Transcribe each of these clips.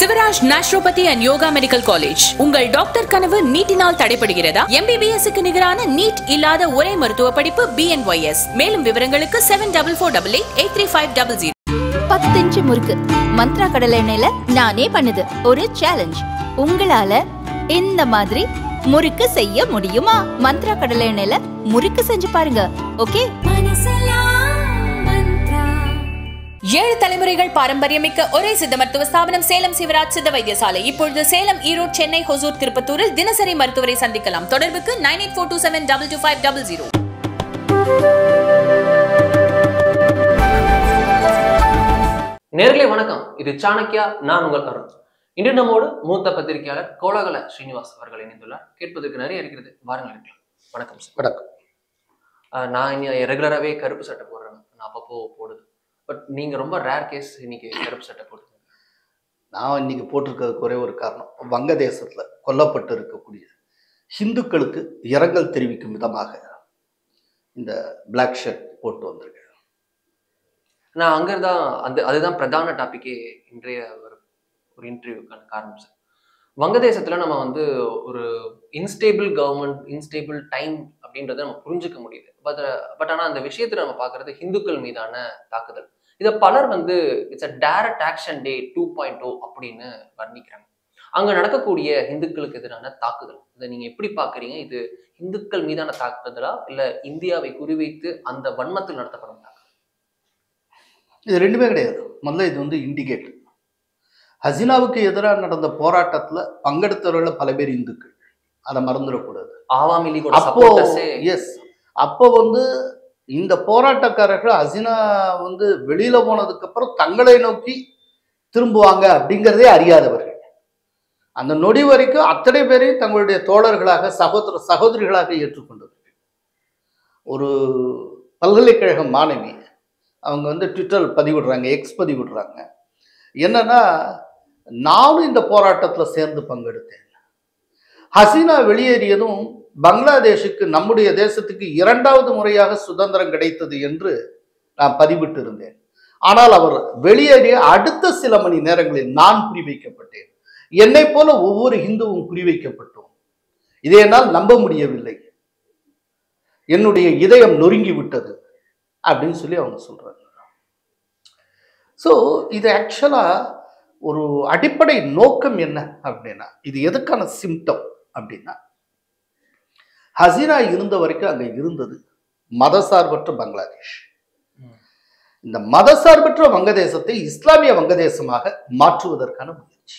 Shivraj naturopathy and yoga medical college உங்கள் doctor கனவு நீட்டினால் தடைபடுகிறதா எம்பிபிஎஸ் க்கு நிகரான நீட் இல்லாத ஒரே மருத்துவ படிப்பு பிஎன்ஒய்எஸ் மேலும் விவரங்களுக்கு seven double four double eight eight three five double zero பத்து இன்ச்சு முறுக்கு மந்த்ரா கடலை எண்ணெயில நானே பண்ணுது ஒரு சேலஞ்ச் உங்களால இந்த மாதிரி முறுக்கு செய்ய முடியுமா மந்த்ரா கடலை எண்ணெயில முறுக்கு செஞ்சு பாருங்க ஓகே ஏழு தலைமுறைகள் பாரம்பரியமிக்க ஒரே சித்த மருத்துவ ஸ்தாபனம் சேலம் சிவராஜ் சித்த வைத்தியசாலை இப்பொழுது சேலம் ஈரோடு சென்னை ஹொசூர் திருப்பத்தூரில் தினசரி மருத்துவரை சந்திக்கலாம் தொடர்புக்கு nine eight four two seven double two five double zero நேர்களே வணக்கம் இது சாணக்கியா நான் உங்கள் அருண் இன்று நம்மோடு மூத்த பத்திரிகையாளர் கோலாகல ஸ்ரீனிவாஸ் அவர்கள் இணைந்துள்ளார் கேட்பதற்கு நிறைய இருக்கிறது வாருங்கள் இருக்கலாம் வணக்கம் சார் வணக்கம் ஆஹ் நான் இனி ரெகுலராகவே கருப்பு சட்டை போடுறேன் நான் அப்பப்போ போடுது பட் நீங்க ரொம்ப ரேர் கேஸ் இன்னைக்கு கருப்பு சட்டை போடுது நான் இன்னைக்கு போட்டிருக்கிறதுக்கு ஒரே ஒரு காரணம் வங்கதேசத்துல கொல்லப்பட்டு இருக்கக்கூடிய ஹிந்துக்களுக்கு இரங்கல் தெரிவிக்கும் விதமாக இந்த பிளாக் ஷர்ட் போட்டு வந்திருக்கேன் நான் அங்கே தான் அந்த அதுதான் பிரதான டாப்பிக்கே இன்றைய ஒரு ஒரு இன்டர்வியூக்கான காரணம் சார் வங்கதேசத்தில் நம்ம வந்து ஒரு இன்ஸ்டேபிள் கவர்மெண்ட் இன்ஸ்டேபிள் டைம் அப்படின்றத நம்ம புரிஞ்சுக்க முடியுது பட் பட் ஆனால் அந்த விஷயத்தில் நம்ம பார்க்குறது ஹிந்துக்கள் மீதான தாக்குதல் இதை பலர் வந்து it's a direct action day two point O அப்படின்னு வர்ணிக்கிறாங்க அங்கே நடக்கக்கூடிய ஹிந்துக்களுக்கு எதிரான தாக்குதல் இதை நீங்கள் எப்படி பார்க்குறீங்க இது இந்துக்கள் மீதான தாக்குதலா இல்லை இந்தியாவை குறிவைத்து அந்த வன்மத்தில் நடத்தப்படும் தாக்குதல் இது ரெண்டுமே கிடையாது முதல்ல இது வந்து இண்டிகேட் ஹசீனாவுக்கு எதிராக நடந்த போராட்டத்துல பங்கெடுத்தவர்கள் பல பேர் இந்துக்கள் அதை மறந்துடக்கூடாது ஆவாமி லீகோட அப்போ சப்போர்ட்டர்ஸே எஸ் அப்போ வந்து இந்த போராட்டக்காரர்கள் ஹசீனா வந்து வெளியில போனதுக்கு அப்புறம் தங்களை நோக்கி திரும்புவாங்க அப்படிங்கிறதே அறியாதவர்கள் அந்த நொடி வரைக்கும் அத்தனை பேரையும் தங்களுடைய தோழர்களாக சகோதர சகோதரிகளாக ஏற்றுக்கொண்டவர்கள் ஒரு பல்கலைக்கழக மாணவி அவங்க வந்து ட்விட்டர் பதிவிடுறாங்க எக்ஸ் பதிவிடுறாங்க என்னன்னா நானும் இந்த போராட்டத்தில் சேர்ந்து பங்கெடுத்தேன் ஹசீனா வெளியேறியதும் பங்களாதேஷுக்கு நம்முடைய தேசத்துக்கு இரண்டாவது முறையாக சுதந்திரம் கிடைத்தது என்று நான் பதிவிட்டு இருந்தேன் ஆனால் அவர் வெளியேறிய அடுத்த சில மணி நேரங்களில் நான் குறிவைக்கப்பட்டேன் என்னை போல ஒவ்வொரு இந்துவும் குறிவைக்கப்பட்டோம் இதை என்னால் நம்ப முடியவில்லை என்னுடைய இதயம் நொறுங்கி விட்டது அப்படின்னு சொல்லி அவங்க சொல்றாங்க ஸோ இது ஆக்சுவலா ஒரு அடிப்படை நோக்கம் என்ன அப்படின்னா இது எதுக்கான சிம்டம் அப்படின்னா ஹசீனா இருந்த வரைக்கும் அங்க இருந்தது மதசார்பற்ற பங்களாதேஷ் ம். இந்த மதசார்பற்ற வங்கதேசத்தை இஸ்லாமிய வங்கதேசமாக மாற்றுவதற்கான முயற்சி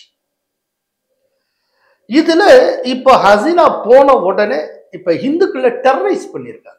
இதுல இப்ப ஹசீனா போன உடனே இப்ப இந்துக்களை டெரரைஸ் பண்ணியிருக்காங்க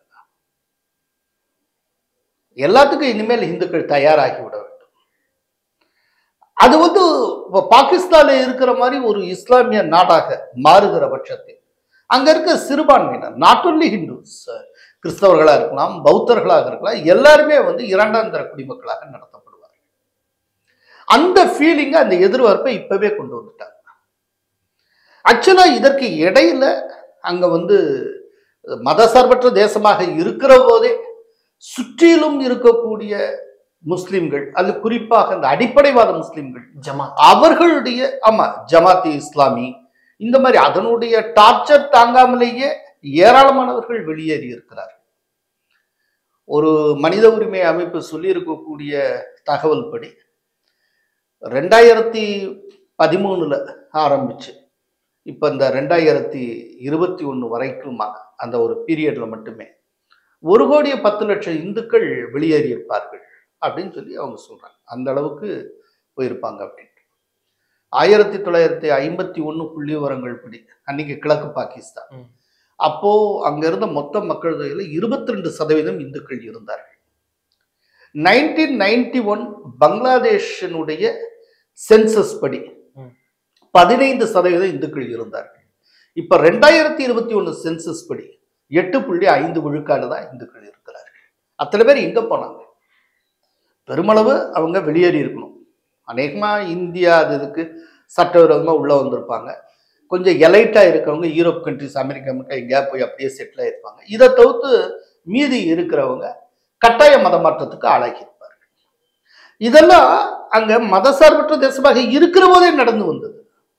எல்லாத்துக்கும் இனிமேல் இந்துக்கள் தயாராகி விட வேண்டும் அது வந்து இப்ப பாகிஸ்தான்ல இருக்கிற மாதிரி ஒரு இஸ்லாமிய நாடாக மாறுகிற பட்சத்தில் அங்க இருக்க சிறுபான்மையினர் நாட் ஒன்லி ஹிந்துஸ் கிறிஸ்தவர்களா இருக்கலாம் பௌத்தர்களாக இருக்கலாம் எல்லாருமே வந்து இரண்டாம் தர குடிமக்களாக நடத்தப்படுவார்கள் அந்த ஃபீலிங்க அந்த எதிர்பார்ப்பை இப்பவே கொண்டு வந்துட்டாங்க ஆக்சுவலா இதற்கு இடையில அங்க வந்து மதசார்பற்ற தேசமாக இருக்கிற போதே சுற்றிலும் இருக்கக்கூடிய முஸ்லிம்கள் அது குறிப்பாக இந்த அடிப்படைவாத முஸ்லிம்கள் ஜமாத் அவர்களுடைய ஆமா ஜமாத்தி இஸ்லாமி இந்த மாதிரி அதனுடைய டார்ச்சர் தாங்காமலேயே ஏராளமானவர்கள் வெளியேறி இருக்கிறார்கள் ஒரு மனித உரிமை அமைப்பு சொல்லியிருக்கக்கூடிய தகவல் படி ரெண்டாயிரத்தி பதிமூணுல ஆரம்பிச்சு இப்போ இந்த ரெண்டாயிரத்தி இருபத்தி ஒன்று வரைக்கும் அந்த ஒரு பீரியட்ல மட்டுமே ஒரு கோடியே பத்து லட்சம் இந்துக்கள் வெளியேறி இருப்பார்கள் அப்படின்னு சொல்லி அவங்க சொல்றாங்க அந்த அளவுக்கு போயிருப்பாங்க அப்படின்ட்டு ஆயிரத்தி தொள்ளாயிரத்தி ஐம்பத்தி ஒன்று புள்ளி விவரங்கள் படி அன்னைக்கு கிழக்கு பாகிஸ்தான் ம். அப்போ அங்க இருந்த மொத்த மக்கள் தொகையில இருபத்தி ரெண்டு சதவீதம் இந்துக்கள் இருந்தார்கள் நைன்டீன் நைன்டி ஒன் பங்களாதேஷினுடைய சென்சஸ் படி ம். பதினைந்து சதவீதம் இந்துக்கள் இருந்தார்கள் இப்ப ரெண்டாயிரத்தி இருபத்தி ஒன்று சென்சஸ் படி எட்டு புள்ளி ஐந்து விழுக்காடு தான் இந்துக்கள் இருக்கிறார்கள் அத்தனை பேர் எங்க போனாங்க பெருமளவு அவங்க வெளியேறி இருக்கணும் அநேகமா இந்தியா அது இதுக்கு சட்டவிரோதமா உள்ள வந்திருப்பாங்க கொஞ்சம் எலைட்டா இருக்கவங்க யூரோப் கண்ட்ரிஸ் அமெரிக்கா மட்டும் எங்கேயா போய் அப்படியே செட்டில் ஆயிருப்பாங்க இதை தவிர்த்து மீதி இருக்கிறவங்க கட்டாய மத மாற்றத்துக்கு ஆளாகி இருப்பார்கள் இதெல்லாம் அங்க மதசார்பற்ற தேசமாக இருக்கிற போதே நடந்து வந்தது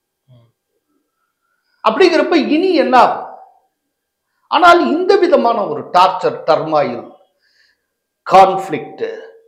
அப்படிங்கிறப்ப இனி என்ன ஆகும் ஆனால் இந்த விதமான ஒரு டார்ச்சர் டர்மாயில் கான்ஃப்ளிக்ட்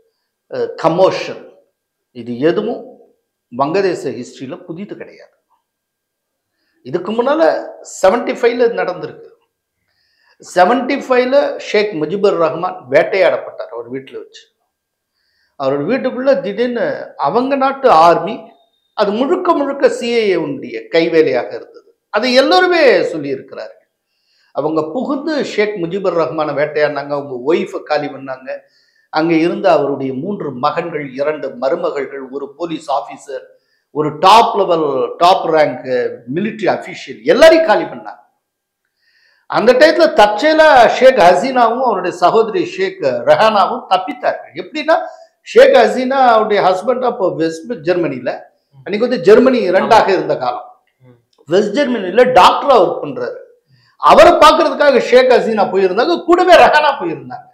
கமோஷன் இது எதுவும் வங்கதேச ஹிஸ்டரியில புதிது கிடையாது இதுக்கு முன்னால செவன்டி ஃபைவ்ல நடந்திருக்கு செவன்டி ஃபைவ்ல ஷேக் முஜிபுர் ரஹ்மான் வேட்டையாடப்பட்டார் அவர் வீட்டில் வச்சு அவரோட வீட்டுக்குள்ள திடீர்னு அவங்க நாட்டு ஆர்மி அது முழுக்க முழுக்க சிஏஏ உடைய கைவேலையாக இருந்தது அதை எல்லோருமே சொல்லியிருக்கிறார்கள் அவங்க புகுந்து ஷேக் முஜிபுர் ரஹ்மானை வேட்டையாடினாங்க அவங்க ஒய்ஃபை காலி பண்ணாங்க அங்கே இருந்த அவருடைய மூன்று மகன்கள் இரண்டு மருமகள்கள் ஒரு போலீஸ் ஆஃபீஸர் ஒரு top level top rank military official எல்லாரையும் காலி பண்ணாங்க அந்த டயத்துல தற்செயலா ஷேக் ஹசீனாவும் அவருடைய சகோதரி ஷேக் ரெஹானாவும் தப்பித்தார்கள் எப்படின்னா ஷேக் ஹசீனா அவருடைய ஹஸ்பண்ட் அப்போ வெஸ்ட் ஜெர்மனில அன்னைக்கு வந்து ஜெர்மனி இரண்டாக இருந்த காலம் ம். வெஸ்ட் ஜெர்மனில டாக்டரா ஒர்க் பண்றாரு அவரை பார்க்கறதுக்காக ஷேக் ஹசீனா போயிருந்தாங்க கூடவே ரெஹானா போயிருந்தாங்க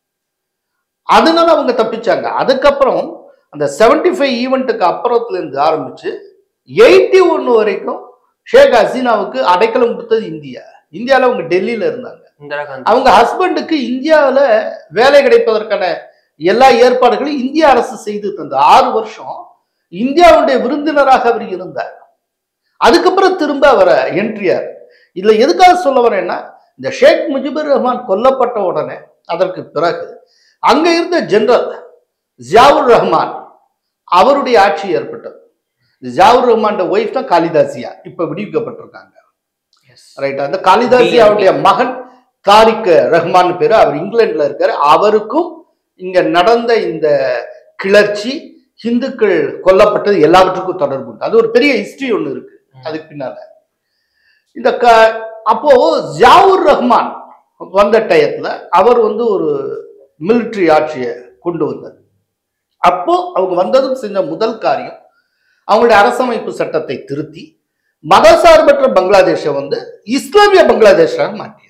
அதனால அவங்க தப்பிச்சாங்க அதுக்கப்புறம் அந்த செவன்டி ஃபைவ் ஈவெண்ட்டுக்கு அப்புறத்துல இருந்து ஆரம்பிச்சு எயிட்டி ஒன்று வரைக்கும் ஷேக் ஹசீனாவுக்கு அடைக்கலம் கொடுத்தது இந்தியா இந்தியாவில் அவங்க டெல்லியில இருந்தாங்க இந்திரா காந்தி அவங்க ஹஸ்பண்டுக்கு இந்தியாவில் வேலை கிடைப்பதற்கான எல்லா ஏற்பாடுகளையும் இந்திய அரசு செய்து தந்த ஆறு வருஷம் இந்தியாவுடைய விருந்தினராக அவர் இருந்தார் அதுக்கப்புறம் திரும்ப அவரை என்ட்ரியார் இதுல எதுக்காக சொல்ல வரேன்னா இந்த ஷேக் முஜிபுர் ரஹ்மான் கொல்லப்பட்ட உடனே அதற்கு பிறகு அங்க இருந்த ஜெனரல் ஜியாவுர் ரஹ்மான் அவருடைய ஆட்சி ஏற்பட்டது ஜியாவுர் ரஹ்மான் ஒய்ஃப் தான் காளிதாசியா இப்ப விடுவிக்கப்பட்டிருக்காங்க எஸ் ரைட் அந்த காளிதாசியாவுடைய மகன் தாரிக் ரஹ்மான் பேரு அவர் இங்கிலாந்துல இருக்காரு அவருக்கும் இங்க நடந்த இந்த கிளர்ச்சி இந்துக்கள் கொல்லப்பட்டது எல்லாவற்றுக்கும் தொடர்பு உண்டு அது ஒரு பெரிய ஹிஸ்டரி ஒண்ணு இருக்கு அதுக்கு பின்னால இந்த க அப்போ ஜாவூர் ரஹ்மான் வந்த டயத்துல அவர் வந்து ஒரு மிலிட்ரி ஆட்சியை கொண்டு வந்தார் அப்போ அவங்க வந்ததும் செஞ்ச முதல் காரியம் அவங்களுடைய அரசமைப்பு சட்டத்தை திருத்தி மதசார்பற்ற பங்களாதேஷை வந்து இஸ்லாமிய பங்களாதேஷாக மாற்றியது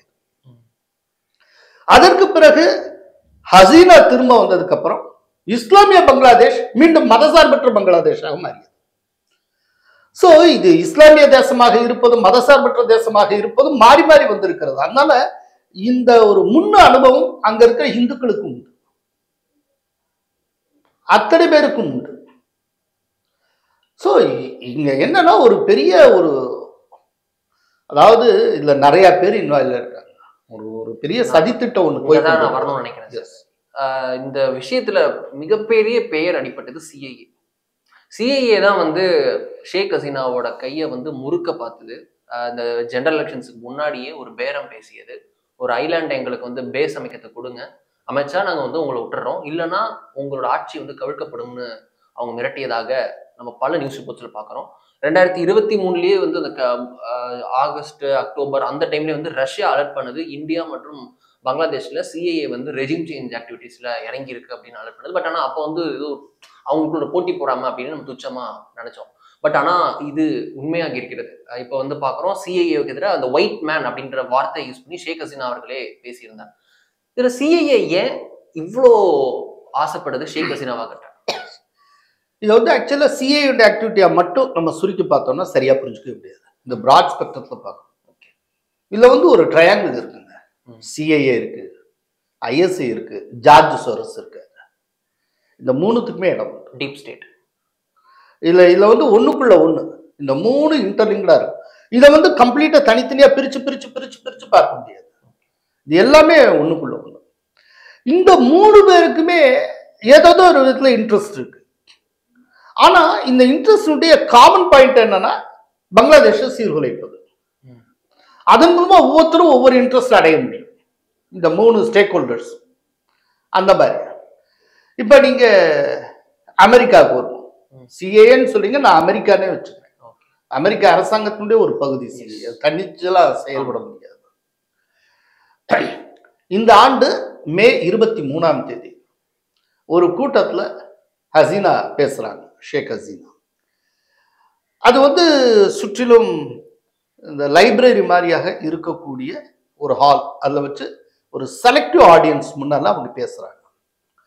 அதற்கு பிறகு ஹசீனா திரும்ப வந்ததுக்கு அப்புறம் இஸ்லாமிய பங்களாதேஷ் மீண்டும் மதசார்பற்ற பங்களாதேஷாக மாறியது சோ இது இஸ்லாமிய தேசமாக இருப்பதும் மதசார்பற்ற தேசமாக இருப்பதும் மாறி மாறி வந்திருக்கிறது அதனால இந்த ஒரு முன்ன அனுபவம் அங்க இருக்கிற இந்துக்களுக்கும் உண்டு அத்தனை பேருக்கும் உண்டு ஸோ இங்க என்னன்னா ஒரு பெரிய ஒரு அதாவது இதுல நிறைய பேர் இன்வால்வ் இருக்காங்க ஒரு ஒரு பெரிய சதித்திட்டம் ஒண்ணு போய் இங்கதான் நான் வரணும்னு நினைக்கிறேன் சார் ஆஹ் இந்த விஷயத்துல மிகப்பெரிய பெயர் அடிப்பட்டது சிஐஏ சிஐஏ தான் வந்து ஷேக் ஹசீனாவோட கையை வந்து முறுக்க பார்த்தது ஆஹ் இந்த ஜெனரல் எலெக்ஷன்ஸுக்கு முன்னாடியே ஒரு பேரம் பேசியது ஒரு ஐலாண்ட் எங்களுக்கு வந்து பேஸ் அமைக்கத்தை கொடுங்க அமைச்சா நாங்க வந்து உங்களை விட்டுறோம் இல்லைன்னா உங்களோட ஆட்சி வந்து கவிழ்க்கப்படும்னு அவங்க மிரட்டியதாக நம்ம பல நியூஸ் ரிப்போர்ட்ஸ்ல பார்க்குறோம் ரெண்டாயிரத்தி இருபத்தி மூணுலயே வந்து அந்த க- ஆஹ் ஆகஸ்ட் அக்டோபர் அந்த டைம்ல வந்து ரஷ்யா அலர்ட் பண்ணது இந்தியா மற்றும் பங்களாதேஷ்ல சிஏஏ வந்து ரெஜிம் சேஞ்ச் ஆக்டிவிட்டீஸ்ல இறங்கி இருக்கு அப்படின்னு அலர்ட் பண்ணது பட் ஆனா அப்போ வந்து ஏதோ அவங்களுக்குள்ள போட்டி போடாம அப்படின்னு நம்ம துச்சமா நினைச்சோம் பட் ஆனா இது உண்மையாக இருக்கிறது அஹ் இப்போ வந்து பாக்குறோம் சிஏஏவுக்கு எதிராக அந்த ஒயிட் மேன் அப்படின்ற வார்த்தையை யூஸ் பண்ணி ஷேக் ஹசீனா அவர்களே பேசியிருந்தார் இதுல சிஏஏ ஏன் இவ்வளோ ஆசைப்படுது ஷேக் ஹசீனாவாகட்டும் இது வந்து ஆக்சுவலாக சிஏயோட ஆக்டிவிட்டியா மட்டும் நம்ம சுருக்கி பார்த்தோம்னா சரியா புரிஞ்சுக்க முடியாது இந்த பிராட் ஸ்பெக்ட்ரத்தில் பார்க்கணும் இதுல வந்து ஒரு ட்ரையாங்கிள் இருக்குங்க ம். சிஏஏ இருக்கு ஐஎஸ்ஐ இருக்கு ஜார்ஜ் சோரஸ் இருக்கு இந்த மூணுத்துக்குமே இடம் உண்டு. டீப் ஸ்டேட் இதுல இதுல வந்து ஒண்ணுக்குள்ள ஒண்ணு இந்த மூணு இன்டர்லிங்கடா இருக்கும் இதை வந்து கம்ப்ளீட்டா தனித்தனியா பிரிச்சு பிரிச்சு பிரிச்சு பிரிச்சு பார்க்க முடியாது இது எல்லாமே ஒண்ணுக்குள்ள ஒண்ணு இந்த மூணு பேருக்குமே ஏதாவது ஒரு விதத்துல இன்ட்ரெஸ்ட் இருக்கு ஆனா இந்த இன்ட்ரெஸ்டுடைய காமன் பாயிண்ட் என்னன்னா பங்களாதேஷை சீர்குலைப்பது ம். அதன் மூலமா ஒவ்வொருத்தரும் ஒவ்வொரு இன்ட்ரெஸ்ட் அடைய முடியும் இந்த மூணு ஸ்டேக் ஹோல்டர்ஸ் அந்த மாதிரி இப்ப நீங்க அமெரிக்காவுக்கு வருவோம் ம். சிஏன்னு சொல்றீங்க நான் அமெரிக்கானே வச்சுக்கிறேன் Okay. அமெரிக்க அரசாங்கத்தினுடைய ஒரு பகுதி சிஏ தன்னிச்சலா செயல்பட முடியாது இந்த ஆண்டு மே இருபத்தி மூணாம் தேதி ஒரு கூட்டத்துல ஹசீனா பேசுறாங்க ஷேக் ஹசீனா அது வந்து சுற்றிலும் இந்த லைப்ரரி மாதிரியாக இருக்கக்கூடிய ஒரு ஹால் அதில் வச்சு ஒரு செலக்டிவ் ஆடியன்ஸ் முன்னால அவங்க பேசுறாங்க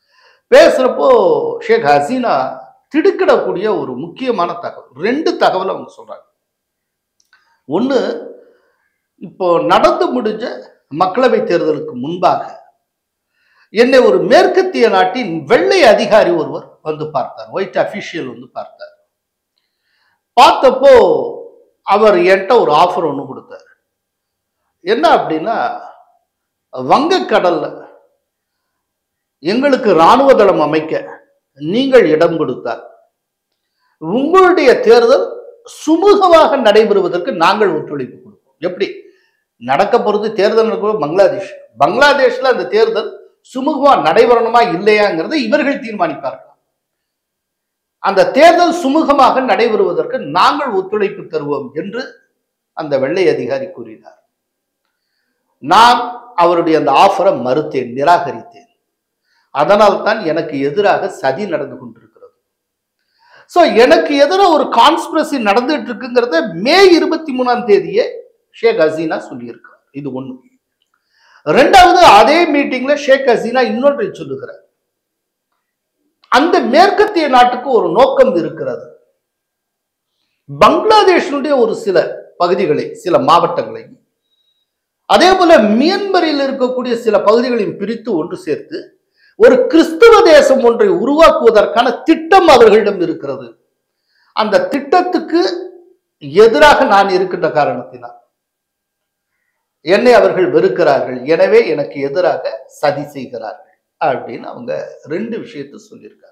பேசுறப்போ ஷேக் ஹசீனா திடுக்கிடக்கூடிய ஒரு முக்கியமான தகவல் ரெண்டு தகவல் அவங்க சொல்றாங்க ஒன்று இப்போ நடந்து முடிஞ்ச மக்களவை தேர்தலுக்கு முன்பாக என்னை ஒரு மேற்கத்திய நாட்டின் வெள்ளை அதிகாரி ஒருவர் வந்து பார்த்தார் ஒயிட் அபிஷியல் வந்து பார்த்தார் பார்த்தப்போ அவர் என்கிட்ட ஒரு ஆஃபர் ஒன்று கொடுத்தார் என்ன அப்படின்னா வங்கக்கடல்ல எங்களுக்கு இராணுவ தளம் அமைக்க நீங்கள் இடம் கொடுத்தால் உங்களுடைய தேர்தல் சுமூகமாக நடைபெறுவதற்கு நாங்கள் ஒத்துழைப்பு கொடுப்போம் எப்படி நடக்க போறது தேர்தல் நடக்கிறது பங்களாதேஷ் பங்களாதேஷ்ல அந்த தேர்தல் சுமூகமா நடைபெறணுமா இல்லையாங்கிறதை இவர்கள் தீர்மானிப்பார்கள் அந்த தேர்தல் சுமூகமாக நடைபெறுவதற்கு நாங்கள் ஒத்துழைப்பு தருவோம் என்று அந்த வெள்ளை அதிகாரி கூறினார் நான் அவருடைய அந்த ஆஃபரை மறுத்தேன் நிராகரித்தேன் அதனால் தான் எனக்கு எதிராக சதி நடந்து கொண்டிருக்கிறது ஸோ எனக்கு எதிராக ஒரு கான்ஸ்பிரசி நடந்துட்டு இருக்குங்கிறத மே இருபத்தி மூணாம் தேதியே ஷேக் ஹசீனா சொல்லியிருக்கிறார் இது ஒண்ணு ரெண்டாவது அதே மீட்டிங்ல ஷேக் ஹசீனா இன்னொன்றை சொல்லுகிறார் அந்த மேற்கத்திய நாட்டுக்கு ஒரு நோக்கம் இருக்கிறது பங்களாதேஷனுடைய ஒரு சில பகுதிகளை சில மாவட்டங்களை அதே போல மியன்மரில் இருக்கக்கூடிய சில பகுதிகளையும் பிரித்து ஒன்று சேர்த்து ஒரு கிறிஸ்துவ தேசம் ஒன்றை உருவாக்குவதற்கான திட்டம் அவர்களிடம் இருக்கிறது அந்த திட்டத்துக்கு எதிராக நான் இருக்கின்ற காரணத்தினால் என்னை அவர்கள் வெறுக்கிறார்கள் எனவே எனக்கு எதிராக சதி செய்கிறார்கள் அப்படின்னு அவங்க ரெண்டு விஷயத்த சொல்லியிருக்காங்க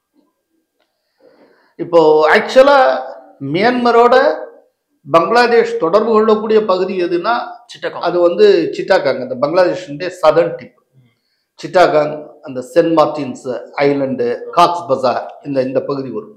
இப்போ ஆக்சுவலா மியான்மரோட பங்களாதேஷ் தொடர்பு கொள்ளக்கூடிய பகுதி எதுனா சிட்டகம் அது வந்து சிட்டாகாங் அந்த பங்களாதேஷனுடைய சதர்ன் டிப் சிட்டாகாங் அந்த Saint Martin's Island Cox's Bazar இந்த இந்த பகுதி வரும்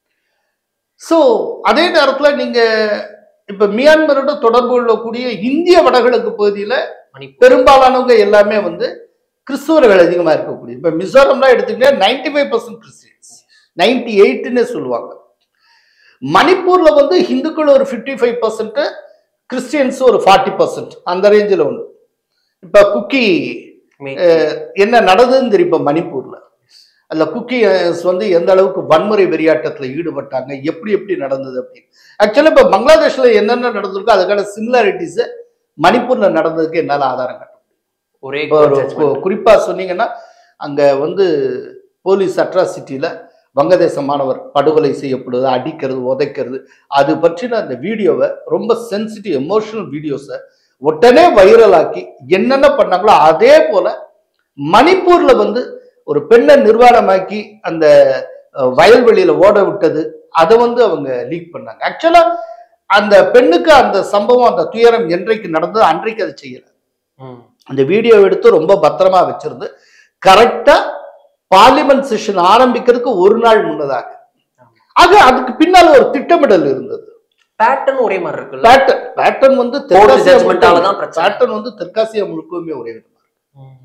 ஸோ அதே நேரத்தில் நீங்க இப்ப மியான்மரோட தொடர்பு கொள்ளக்கூடிய இந்திய வடகிழக்கு பகுதியில மணிப்பூர் பெரும்பாலானவங்க எல்லாமே வந்து கிறிஸ்துவர்கள் அதிகமா இருக்கக்கூடிய இப்ப மிசோரம்லாம் எடுத்துக்கிட்டா ninety five percent Christians ninety எயிட்னு சொல்லுவாங்க மணிப்பூர்ல வந்து ஹிந்துக்கள் ஒரு ஃபிஃப்டி ஃபைவ் பர்சன்ட் கிறிஸ்டியன்ஸ் ஒரு ஃபார்ட்டி பர்சன்ட் அந்த ரேஞ்சில் உண்டு இப்ப குக்கி மே- என்ன நடந்ததுன்னு தெரியும் இப்ப மணிப்பூர்ல அந்த குக்கிஸ் வந்து எந்த அளவுக்கு வன்முறை வெறியாட்டத்துல ஈடுபட்டாங்க எப்படி எப்படி நடந்தது அப்படின்னு ஆக்சுவலா இப்ப பங்களாதேஷ்ல என்னென்ன நடந்திருக்கோ அதுக்கான சிமிலாரிட்டிஸ் மணிப்பூர்ல நடந்ததுக்கு என்னால ஆதாரம் காட்ட ஒரே இப்போ ஒரு judgment. கு- குறிப்பா சொன்னீங்கன்னா அங்க வந்து போலீஸ் அட்ராசிட்டியில வங்கதேச மாணவர் படுகொலை செய்யப்படுவது அடிக்கிறது உதைக்கிறது அது பற்றின அந்த வீடியோவை ரொம்ப சென்சிட்டிவ் எமோஷனல் வீடியோஸை உடனே வைரல் ஆக்கி என்னென்ன பண்ணாங்களோ அதே போல மணிப்பூர்ல வந்து ஒரு பெண்ணை நிர்வாணமாக்கி அந்த அஹ், வயல்வெளியில ஓட விட்டது அதை வந்து அவங்க லீக் பண்ணாங்க ஆக்சுவலா அந்த பெண்ணுக்கு அந்த சம்பவம் அந்த துயரம் என்றைக்கு நடந்தது அன்றைக்கு அதை செய்யல ம். அந்த வீடியோ எடுத்து ரொம்ப பத்திரமா வச்சிருந்து கரெக்டா பார்லிமெண்ட் செஷன் ஆரம்பிக்கிறதுக்கு ஒரு நாள் முன்னதாக ஆக அதுக்கு பின்னால ஒரு திட்டமிடல் இருந்தது பேட்டர்ன் ஒரே மாதிரி இருக்குல்ல பேட்டர்ன் பேட்டர்ன் வந்து Court தெற்காசியா judgment ஆல தான் பிரச்சனை. பேட்டர்ன் வந்து தெற்காசியா முழுக்கவுமே ஒரே விதமா இருக்கு. ம்.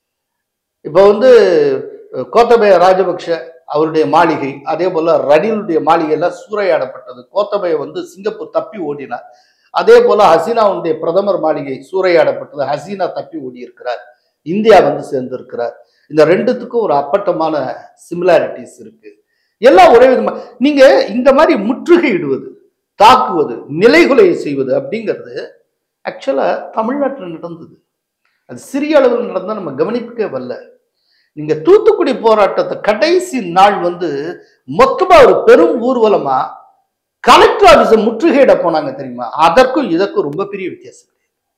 இப்போ வந்து அஹ், கோத்தபய ராஜபக்ஷ அவருடைய மாளிகை அதே போல ரணிலுடைய மாளிகை எல்லாம் சூறையாடப்பட்டது கோத்தபய வந்து சிங்கப்பூர் தப்பி ஓடினார் அதே போல ஹசீனாவுடைய பிரதமர் மாளிகை சூறையாடப்பட்டது ஹசீனா தப்பி ஓடி இருக்கிறார் இந்தியா வந்து சேர்ந்திருக்கிறார் இந்த ரெண்டுத்துக்கும் ஒரு அப்பட்டமான சிமிலாரிட்டிஸ் இருக்கு எல்லாம் ஒரே விதமா நீங்க இந்த மாதிரி முற்றுகையிடுவது தாக்குவது நிலைகுலை செய்வது அப்படிங்கிறது ஆக்சுவலா தமிழ்நாட்டில் நடந்தது அது சிறிய அளவில் நடந்தா நம்ம கவனிக்கவே வரல நீங்க தூத்துக்குடி போராட்டத்தை கடைசி நாள் வந்து மொத்தமா ஒரு பெரும் ஊர்வலமா கலெக்டர் ஆபீஸை முற்றுகையிட போனாங்க தெரியுமா அதற்கும் இதற்கும் ரொம்ப பெரிய வித்தியாசம்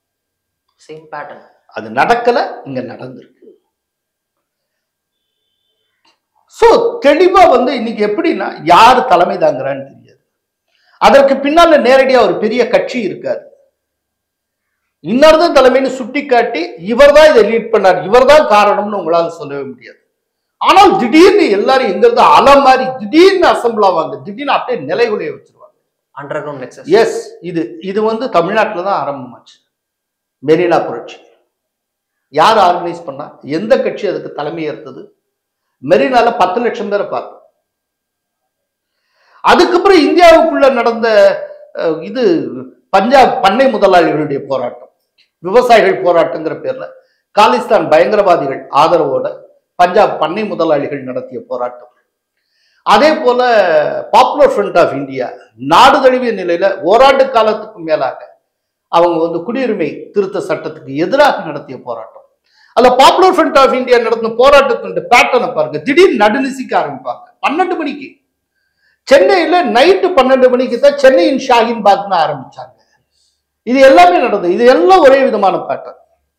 சேம் பேட்டர்ன் அது நடக்கல இங்க நடந்திருக்கு சோ தெளிவா வந்து இன்னைக்கு எப்படின்னா யார் தலைமை தாங்குறான்னு தெரியாது அதற்கு பின்னால நேரடியா ஒரு பெரிய கட்சி இருக்காது இன்னொருதான் தலைமைன்னு சுட்டி காட்டி இவர் தான் இதை லீட் பண்ணார் இவர் தான் காரணம்னு உங்களால சொல்லவே முடியாது ஆனால் திடீர்னு எல்லாரும் எங்க இருந்து அலை மாதிரி திடீர்னு அசம்பிள் ஆவாங்க திடீர்னு அப்படியே நிலைகுலைய வச்சிருவாங்க அண்டர் கிரவுண்ட் நெக்ஸஸ் எஸ் இது இது வந்து தமிழ்நாட்டில் தான் ஆரம்பமாச்சு மெரினா புரட்சி யார் ஆர்கனைஸ் பண்ணா எந்த கட்சி அதுக்கு தலைமை ஏற்றது மெரினால பத்து லட்சம் பேரை பார்த்தோம் அதுக்கப்புறம் இந்தியாவுக்குள்ள நடந்த அஹ், இது பஞ்சாப் பண்ணை முதலாளிகளுடைய போராட்டம் விவசாயிகள் போராட்டங்கிற பேர்ல காலிஸ்தான் பயங்கரவாதிகள் ஆதரவோட பஞ்சாப் பண்ணை முதலாளிகள் நடத்திய போராட்டம் அதே போல பாப்புலர் ஃப்ரண்ட் ஆஃப் இந்தியா நாடு தழுவிய நிலையில ஓராண்டு காலத்துக்கு மேலாக அவங்க வந்து குடியுரிமை திருத்த சட்டத்துக்கு எதிராக நடத்திய போராட்டம் அதுல பாப்புலர் ஃப்ரண்ட் ஆஃப் இந்தியா நடத்தின போராட்டத்தினுடைய பேட்டர்னை பாருங்க திடீர் நடுநிசிக்க ஆரம்பிப்பாங்க பன்னெண்டு மணிக்கு சென்னையில நைட்டு பன்னெண்டு மணிக்கு தான் சென்னையின் ஷாஹின் பாக்னு ஆரம்பிச்சாங்க இது எல்லாமே நடந்தது இது எல்லாம் ஒரே விதமான பேட்டர்ன்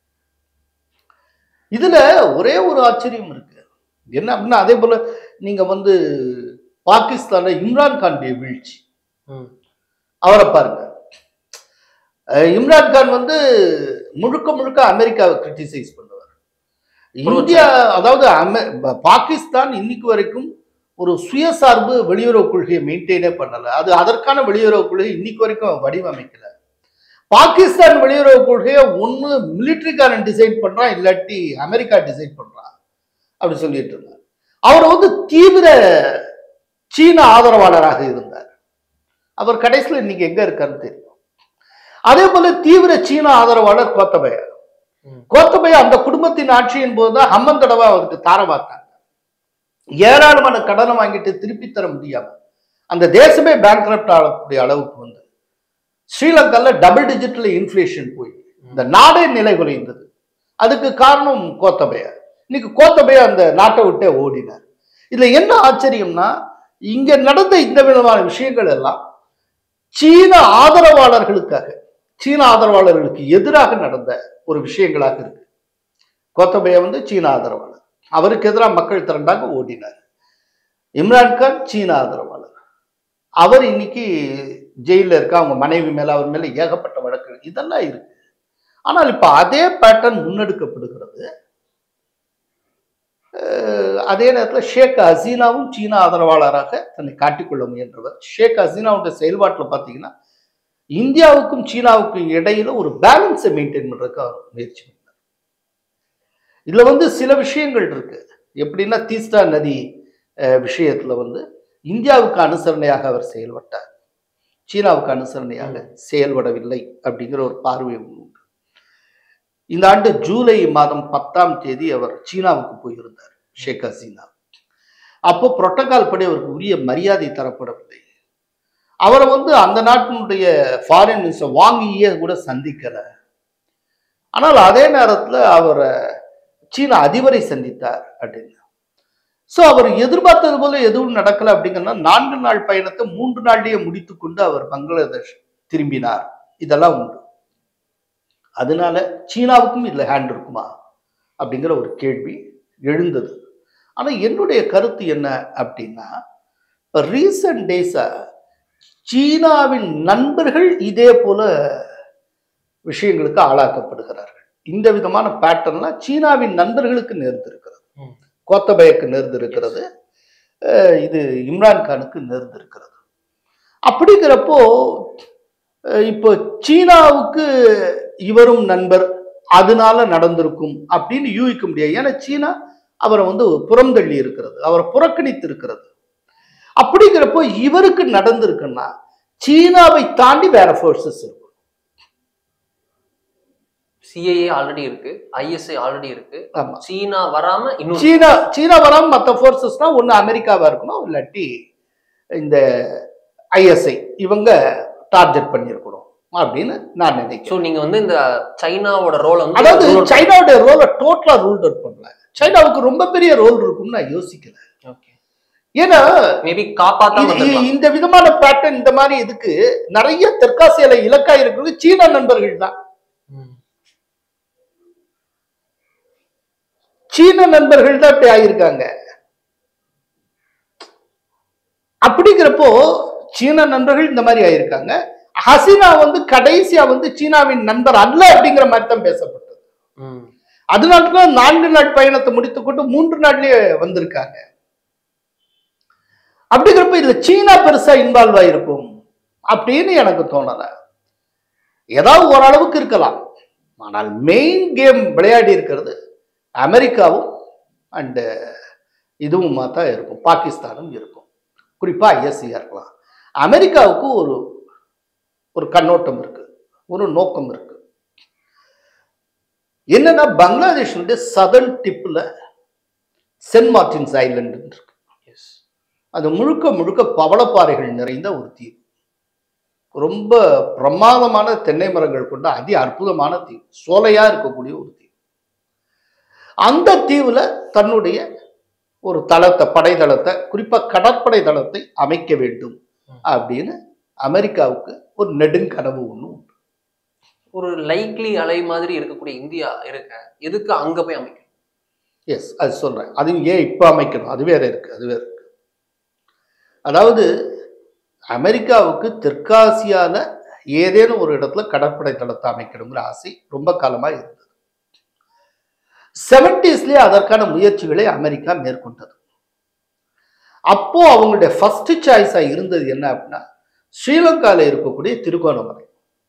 இதுல ஒரே ஒரு ஆச்சரியம் இருக்கு என்ன அப்படின்னா அதே போல நீங்க வந்து பாகிஸ்தான்ல இம்ரான் கானுடைய வீழ்ச்சி ம். அவரை பாருங்க அஹ் இம்ரான் கான் வந்து முழுக்க முழுக்க அமெரிக்காவை கிரிட்டிசைஸ் பண்ணுவார் இந்தியா அதாவது அமெ- ப- பாகிஸ்தான் இன்னைக்கு வரைக்கும் ஒரு சுயசார்பு வெளியுறவு கொள்கையை மெயின்டைனே பண்ணல அது அதற்கான வெளியுறவு கொள்கை இன்னைக்கு வரைக்கும் வடிவமைக்கல பாகிஸ்தான் வெளியுறவு கொள்கையை ஒண்ணு மிலிட்டரிக்காரன் டிசைட் பண்றான் இல்லாட்டி அமெரிக்கா டிசைட் பண்றான் அப்படி சொல்லிட்டு இருந்தார் அவர் வந்து தீவிர சீன ஆதரவாளராக இருந்தார் அவர் கடைசியில் இன்னைக்கு எங்க இருக்காருன்னு தெரியும் அதே போல தீவிர சீன ஆதரவாளர் கோத்தபய ம். கோத்தபய அந்த குடும்பத்தின் ஆட்சியின் போதுதான் ஹம்மன் தடவை அவருக்கு தார பார்த்தாங்க ஏராளமான கடனை வாங்கிட்டு திருப்பி தர முடியாம அந்த தேசமே பேங்க்ரப்ட் ஆகக்கூடிய அளவுக்கு வந்து ஸ்ரீலங்கால டபுள் டிஜிட்ல இன்ஃபிளேஷன் போய் இந்த நாடே நிலை குலைந்தது அதுக்கு காரணம் கோத்தபய இன்னைக்கு கோத்தபய அந்த நாட்டை விட்டே ஓடினார் இதுல என்ன ஆச்சரியம்னா இங்க நடந்த இந்த விதமான விஷயங்கள் எல்லாம் சீன ஆதரவாளர்களுக்காக சீன ஆதரவாளர்களுக்கு எதிராக நடந்த ஒரு விஷயங்களாக இருக்கு கோத்தபய வந்து சீன ஆதரவாளர் அவருக்கு எதிராக மக்கள் திரண்டாக ஓடினார் இம்ரான்கான் சீன ஆதரவாளர் அவர் இன்னைக்கு ஜெயிலில் இருக்க அவங்க மனைவி மேல அவர் மேல ஏகப்பட்ட வழக்குகள் இதெல்லாம் இருக்கு ஆனால் இப்ப அதே பேட்டர்ன் முன்னெடுக்கப்படுகிறது அஹ் அதே நேரத்தில் ஷேக் ஹசீனாவும் சீன ஆதரவாளராக தன்னை காட்டிக்கொள்ள முயன்றவர் ஷேக் ஹசீனாவுடைய செயல்பாட்டில் பார்த்தீங்கன்னா இந்தியாவுக்கும் சீனாவுக்கும் இடையில ஒரு பேலன்ஸை மெயின்டைன் பண்றதுக்கு அவர் முயற்சி பண்ணார் இதுல வந்து சில விஷயங்கள் இருக்கு எப்படின்னா தீஸ்டா நதி அஹ், விஷயத்துல வந்து இந்தியாவுக்கு அனுசரணையாக அவர் செயல்பட்டார் சீனாவுக்கு அனுசரணையாக செயல்படவில்லை அப்படிங்கிற ஒரு பார்வை உண்டு இந்த ஆண்டு ஜூலை மாதம் பத்தாம் தேதி அவர் சீனாவுக்கு போயிருந்தார் ஷேக் ஹசீனா அப்போ புரோட்டோகால் படி அவருக்கு உரிய மரியாதை தரப்படவில்லை அவரை வந்து அந்த நாட்டினுடைய ஃபாரின் மினிஸ்டர் வாங்கியே கூட சந்திக்கல ஆனால் அதே நேரத்தில் அவரை சீன அதிபரை சந்தித்தார் அப்படின்னு ஸோ அவர் எதிர்பார்த்தது போல எதுவும் நடக்கல அப்படிங்கன்னா நான்கு நாள் பயணத்தை மூன்று நாள்லயே முடித்து கொண்டு அவர் பங்களாதேஷ் திரும்பினார் இதெல்லாம் உண்டு அதனால சீனாவுக்கும் இதுல ஹேண்ட் இருக்குமா அப்படிங்கிற ஒரு கேள்வி எழுந்தது ஆனா என்னுடைய கருத்து என்ன அப்படின்னா ரீசன்ட் டேஸா சீனாவின் நண்பர்கள் இதே போல விஷயங்களுக்கு ஆளாக்கப்படுகிறார்கள் இந்த விதமான பேட்டர்ன்லாம் சீனாவின் நண்பர்களுக்கு நேர்ந்திருக்கிறது ம். கோத்தபயக்கு நேர்ந்திருக்கிறது அஹ் இது இம்ரான் கானுக்கு நேர்ந்திருக்கிறது அப்படிங்கிறப்போ அஹ் இப்போ சீனாவுக்கு இவரும் நண்பர் அதனால நடந்திருக்கும் அப்படின்னு யூகிக்க முடியாது ஏன்னா சீனா அவரை வந்து புறந்தள்ளி இருக்கிறது அவரை புறக்கணித்து இருக்கிறது அப்படிங்கிறப்போ இவருக்கு நடந்திருக்குன்னா சீனாவை தாண்டி வேற ஃபோர்ஸஸ் இருக்கும் சிஐஏ ஆல்ரெடி இருக்கு ஐஎஸ்ஐ ஆல்ரெடி இருக்கு ஆமா சீனா வராம இன்னும் சீனா சீனா வராம மற்ற ஃபோர்ஸஸ்னா ஒன்று அமெரிக்காவா இருக்கணும் இல்லாட்டி இந்த ஐஎஸ்ஐ இவங்க டார்கெட் பண்ணியிருக்கணும் அப்படின்னு நான் நினைக்கிறேன் ஸோ நீங்க வந்து இந்த சைனாவோட ரோல் வந்து அதாவது rule- சைனாவுடைய ரோலை டோட்டலா ரூல்ட் அவுட் பண்ணல சைனாவுக்கு ரொம்ப பெரிய ரோல் இருக்கும்னு நான் யோசிக்கல Okay. ஏன்னா மேபி காப்பாத்தாம இது- இருந்திருக்கலாம். இந்த விதமான பேட்டர்ன் இந்த மாதிரி இதுக்கு நிறைய தெற்காசியால இலக்கா இருக்கிறது சீன நண்பர்கள் தான் ம். சீன நண்பர்கள் தான் இப்படி ஆயிருக்காங்க அப்படிங்கிறப்போ சீன நண்பர்கள் இந்த மாதிரி ஆயிருக்காங்க ஹசீனா வந்து கடைசியா வந்து சீனாவின் நண்பர் அல்ல அப்படிங்கிற மாதிரி தான் பேசப்பட்டது ம். அதனால தான் நான்கு நாள் பயணத்தை முடித்துக்கொண்டு மூன்று நாள்லயே வந்திருக்காங்க அப்படிங்கிறப்ப இதுல சீனா பெருசா இன்வால்வ் ஆயிருக்கும் அப்படின்னு எனக்கு தோணல ஏதாவது ஓரளவுக்கு இருக்கலாம் ஆனால் மெயின் கேம் விளையாடி இருக்கிறது அமெரிக்காவும் அண்டு இதுவும் தான் இருக்கும் பாகிஸ்தானும் இருக்கும் குறிப்பா ஐஎஸ்சியா இருக்கலாம் அமெரிக்காவுக்கு ஒரு ஒரு கண்ணோட்டம் இருக்கு ஒரு நோக்கம் இருக்கு என்னன்னா பங்களாதேஷனுடைய சதர்ன் டிப்ல சென்ட் மார்டின்ஸ் ஐலண்ட் இருக்கு எஸ் அது முழுக்க முழுக்க பவளப்பாறைகள் நிறைந்த ஒரு தீவு ரொம்ப பிரமாதமான தென்னை மரங்கள் கொண்ட அதி அற்புதமான தீவு சோலையா இருக்கக்கூடிய ஒரு தீவு அந்த தீவுல தன்னுடைய ஒரு தளத்தை படைத்தளத்தை குறிப்பா கடற்படை தளத்தை அமைக்க வேண்டும் அப்படின்னு அமெரிக்காவுக்கு ஒரு நெடுங்கனவு ஒண்ணு உண்டு ஒரு லைக்லி அலை மாதிரி இருக்கக்கூடிய இந்தியா இருக்க எதுக்கு அங்க போய் அமைக்கணும் எஸ் அது சொல்றேன் அதுவும் ஏன் இப்போ அமைக்கணும் அது வேற இருக்கு அது வேற இருக்கு அதாவது அமெரிக்காவுக்கு தெற்காசியால ஏதேனும் ஒரு இடத்துல கடற்படை தளத்தை அமைக்கணுங்கிற ஆசை ரொம்ப காலமா இருந்தது செவன்டிஸ்லயே அதற்கான முயற்சிகளை அமெரிக்கா மேற்கொண்டது அப்போ அவங்களுடைய ஃபர்ஸ்ட் சாய்ஸா இருந்தது என்ன அப்படின்னா ஸ்ரீலங்கால இருக்கக்கூடிய திருகோணமலை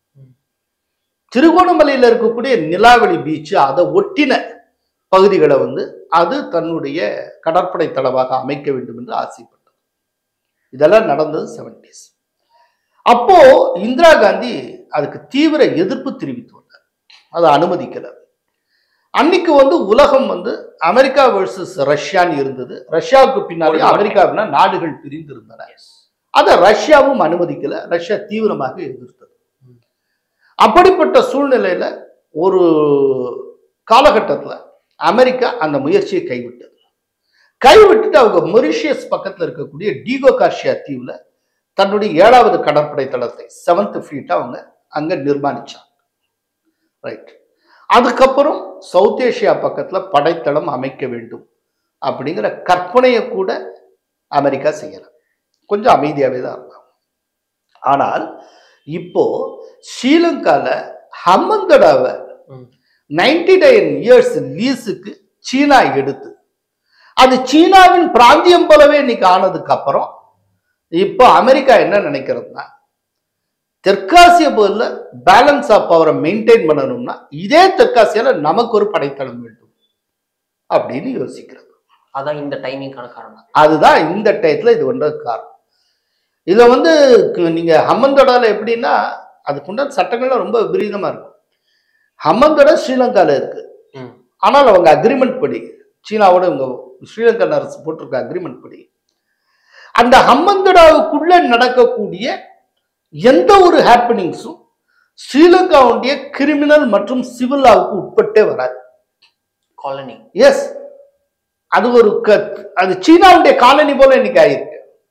திருகோணமலையில இருக்கக்கூடிய நிலாவளி பீச் அதை ஒட்டின பகுதிகளை வந்து அது தன்னுடைய கடற்படை தளவாக அமைக்க வேண்டும் என்று ஆசைப்பட்டது இதெல்லாம் நடந்தது செவன்டிஸ் அப்போ இந்திரா காந்தி அதுக்கு தீவிர எதிர்ப்பு தெரிவித்து வந்தார் அதை அனுமதிக்கல அன்னைக்கு வந்து உலகம் வந்து அமெரிக்கா வெர்சஸ் ரஷ்யான்னு இருந்தது ரஷ்யாவுக்கு பின்னாலே அமெரிக்காவினா நாடுகள் பிரிந்து இருந்தன அதை ரஷ்யாவும் அனுமதிக்கல ரஷ்யா தீவிரமாக எதிர்த்தது அப்படிப்பட்ட சூழ்நிலையில ஒரு காலகட்டத்துல அமெரிக்கா அந்த முயற்சியை கைவிட்டது கைவிட்டுட்டு அவங்க மொரிஷியஸ் பக்கத்துல இருக்கக்கூடிய டீகோ கார்ஷியா தீவுல தன்னுடைய ஏழாவது கடற்படை தளத்தை செவன்த் ஃபீட் அவங்க அங்க நிர்மாணிச்சாங்க ரைட் அதுக்கப்புறம் சவுத் ஏஷியா பக்கத்துல படைத்தளம் அமைக்க வேண்டும் அப்படிங்கிற கற்பனையை கூட அமெரிக்கா செய்யல கொஞ்சம் அமைதியாவே தான் இருந்தாங்க ஆனால் இப்போ ஸ்ரீலங்கால ஹம்மந்தடாவை ம். நைன்டி நைன் இயர்ஸ் லீஸுக்கு சீனா எடுத்து அது சீனாவின் பிராந்தியம் போலவே இன்னைக்கு ஆனதுக்கு அப்புறம் இப்போ அமெரிக்கா என்ன நினைக்கிறதுனா தெற்காசிய போல பேலன்ஸ் ஆஃப் பவரை மெயின்டைன் பண்ணணும்னா இதே தெற்காசியால நமக்கு ஒரு படைத்தளம் வேண்டும் அப்படின்னு யோசிக்கிறது அதான் இந்த டைமிங்கான காரணம் அதுதான் இந்த டயத்துல இது பண்றது காரணம் இதுல வந்து கு- நீங்க ஹம்மந்தோடால எப்படின்னா அதுக்குண்டான சட்டங்கள்லாம் ரொம்ப விபரீதமா இருக்கும் ஹம்மந்தோட ஸ்ரீலங்கால இருக்கு ம். ஆனால் அவங்க அக்ரிமெண்ட் படி சீனாவோட இவங்க ஸ்ரீலங்கன் அரசு போட்டிருக்க அக்ரிமெண்ட் படி அந்த ஹம்மந்தடாவுக்குள்ள நடக்கக்கூடிய எந்த ஒரு ஹாப்பனிங்ஸும் ஸ்ரீலங்காவுடைய கிரிமினல் மற்றும் சிவில் லாவுக்கு உட்பட்டே வராது காலனி எஸ் அது ஒரு க அது சீனாவுடைய காலனி போல இன்னைக்கு ஆயிருக்கு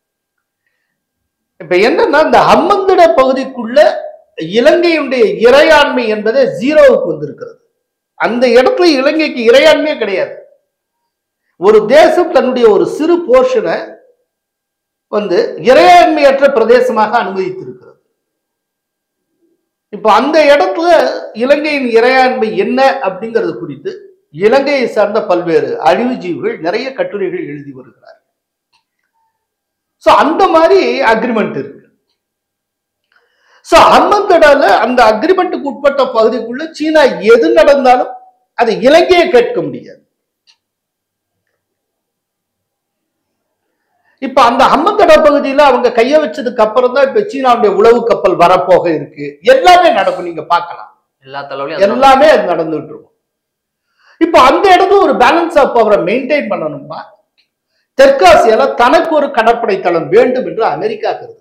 இப்ப என்னன்னா இந்த ஹம்மந்தட பகுதிக்குள்ள இலங்கையுடைய இறையாண்மை என்பதே ஜீரோவுக்கு வந்திருக்கிறது அந்த இடத்துல இலங்கைக்கு இறையாண்மையே கிடையாது ஒரு தேசம் தன்னுடைய ஒரு சிறு போர்ஷனை வந்து இறையாண்மையற்ற பிரதேசமாக அனுமதித்திருக்கிறது இப்ப அந்த இடத்துல இலங்கையின் இறையாண்மை என்ன அப்படிங்கிறது குறித்து இலங்கையை சார்ந்த பல்வேறு அழிவுஜீவிகள் நிறைய கட்டுரைகள் எழுதி வருகிறார் சோ அந்த மாதிரி அக்ரிமெண்ட் இருக்கு சோ ஹம்மந்தடால அந்த அக்ரிமெண்ட்டுக்கு உட்பட்ட பகுதிக்குள்ள சீனா எது நடந்தாலும் அது இலங்கையை கேட்க முடியாது இப்ப அந்த ஹம்மந்தடா பகுதியில அவங்க கைய வச்சதுக்கு அப்புறம் தான் இப்ப சீனாவுடைய உளவு கப்பல் வரப்போக இருக்கு எல்லாமே நடக்கும் நீங்க பார்க்கலாம் எல்லா தலைவலையும் அதுதான். எல்லாமே அது நடந்துட்டு இருக்கும் இப்போ அந்த இடத்துல ஒரு பேலன்ஸ் ஆஃப் பவரை மெயின்டைன் பண்ணணும்னா தெற்காசியால தனக்கு ஒரு கடற்படை தளம் வேண்டும் என்று அமெரிக்கா கருது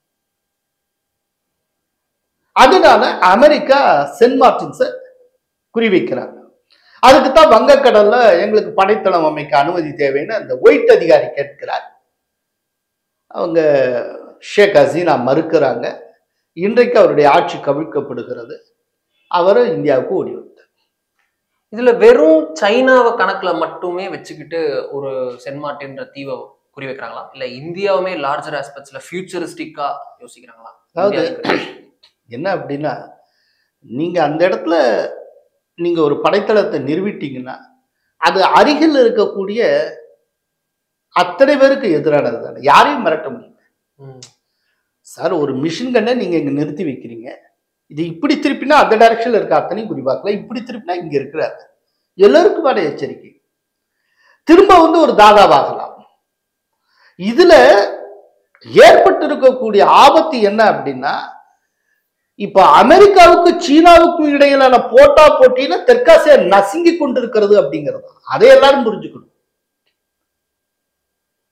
அதனால அமெரிக்கா சென்ட் மார்டின்ஸை குறிவைக்கிறாங்க அதுக்கு தான் வங்கக்கடல்ல எங்களுக்கு படைத்தளம் அமைக்க அனுமதி தேவைன்னு அந்த ஒயிட் அதிகாரி கேட்கிறார் அவங்க ஷேக் ஹசீனா மறுக்கிறாங்க இன்றைக்கு அவருடைய ஆட்சி கவிழ்க்கப்படுகிறது அவர் இந்தியாவுக்கு ஓடி வந்தார் இதுல வெறும் சைனாவை கணக்குல மட்டுமே வச்சுக்கிட்டு ஒரு சென்ட் மார்ட்டின்ற தீவை குறி வைக்கிறாங்களா இல்ல இந்தியாவுமே லார்ஜர் ஆஸ்பெக்ட்ஸ்ல ஃபியூச்சரிஸ்டிக்கா யோசிக்கிறாங்களா அதாவது இந்தியாவுக்கு. என்ன அப்படின்னா நீங்க அந்த இடத்துல நீங்க ஒரு படைத்தளத்தை நிறுவிட்டீங்கன்னா அது அருகில் இருக்கக்கூடிய அத்தனை பேருக்கு எதிரானது தானே யாரையும் மிரட்ட முடியும் ம். சார் ஒரு மிஷின் கண்ணை நீங்க இங்க நிறுத்தி வைக்கிறீங்க இது இப்படி திருப்பினா அந்த டைரக்ஷன்ல இருக்க அத்தனையும் குறிப்பாக்கலாம் இப்படி திருப்பினா இங்க இருக்கிறாரு எல்லாருக்குமான எச்சரிக்கை திரும்ப வந்து ஒரு தாதாவாகலாம் இதுல ஏற்பட்டிருக்கக்கூடிய ஆபத்து என்ன அப்படின்னா இப்ப அமெரிக்காவுக்கு சீனாவுக்கும் இடையிலான போட்டா போட்டியில தெற்காசியா நசுங்கி கொண்டிருக்கிறது அப்படிங்கிறது அதை எல்லாரும் புரிஞ்சுக்கணும்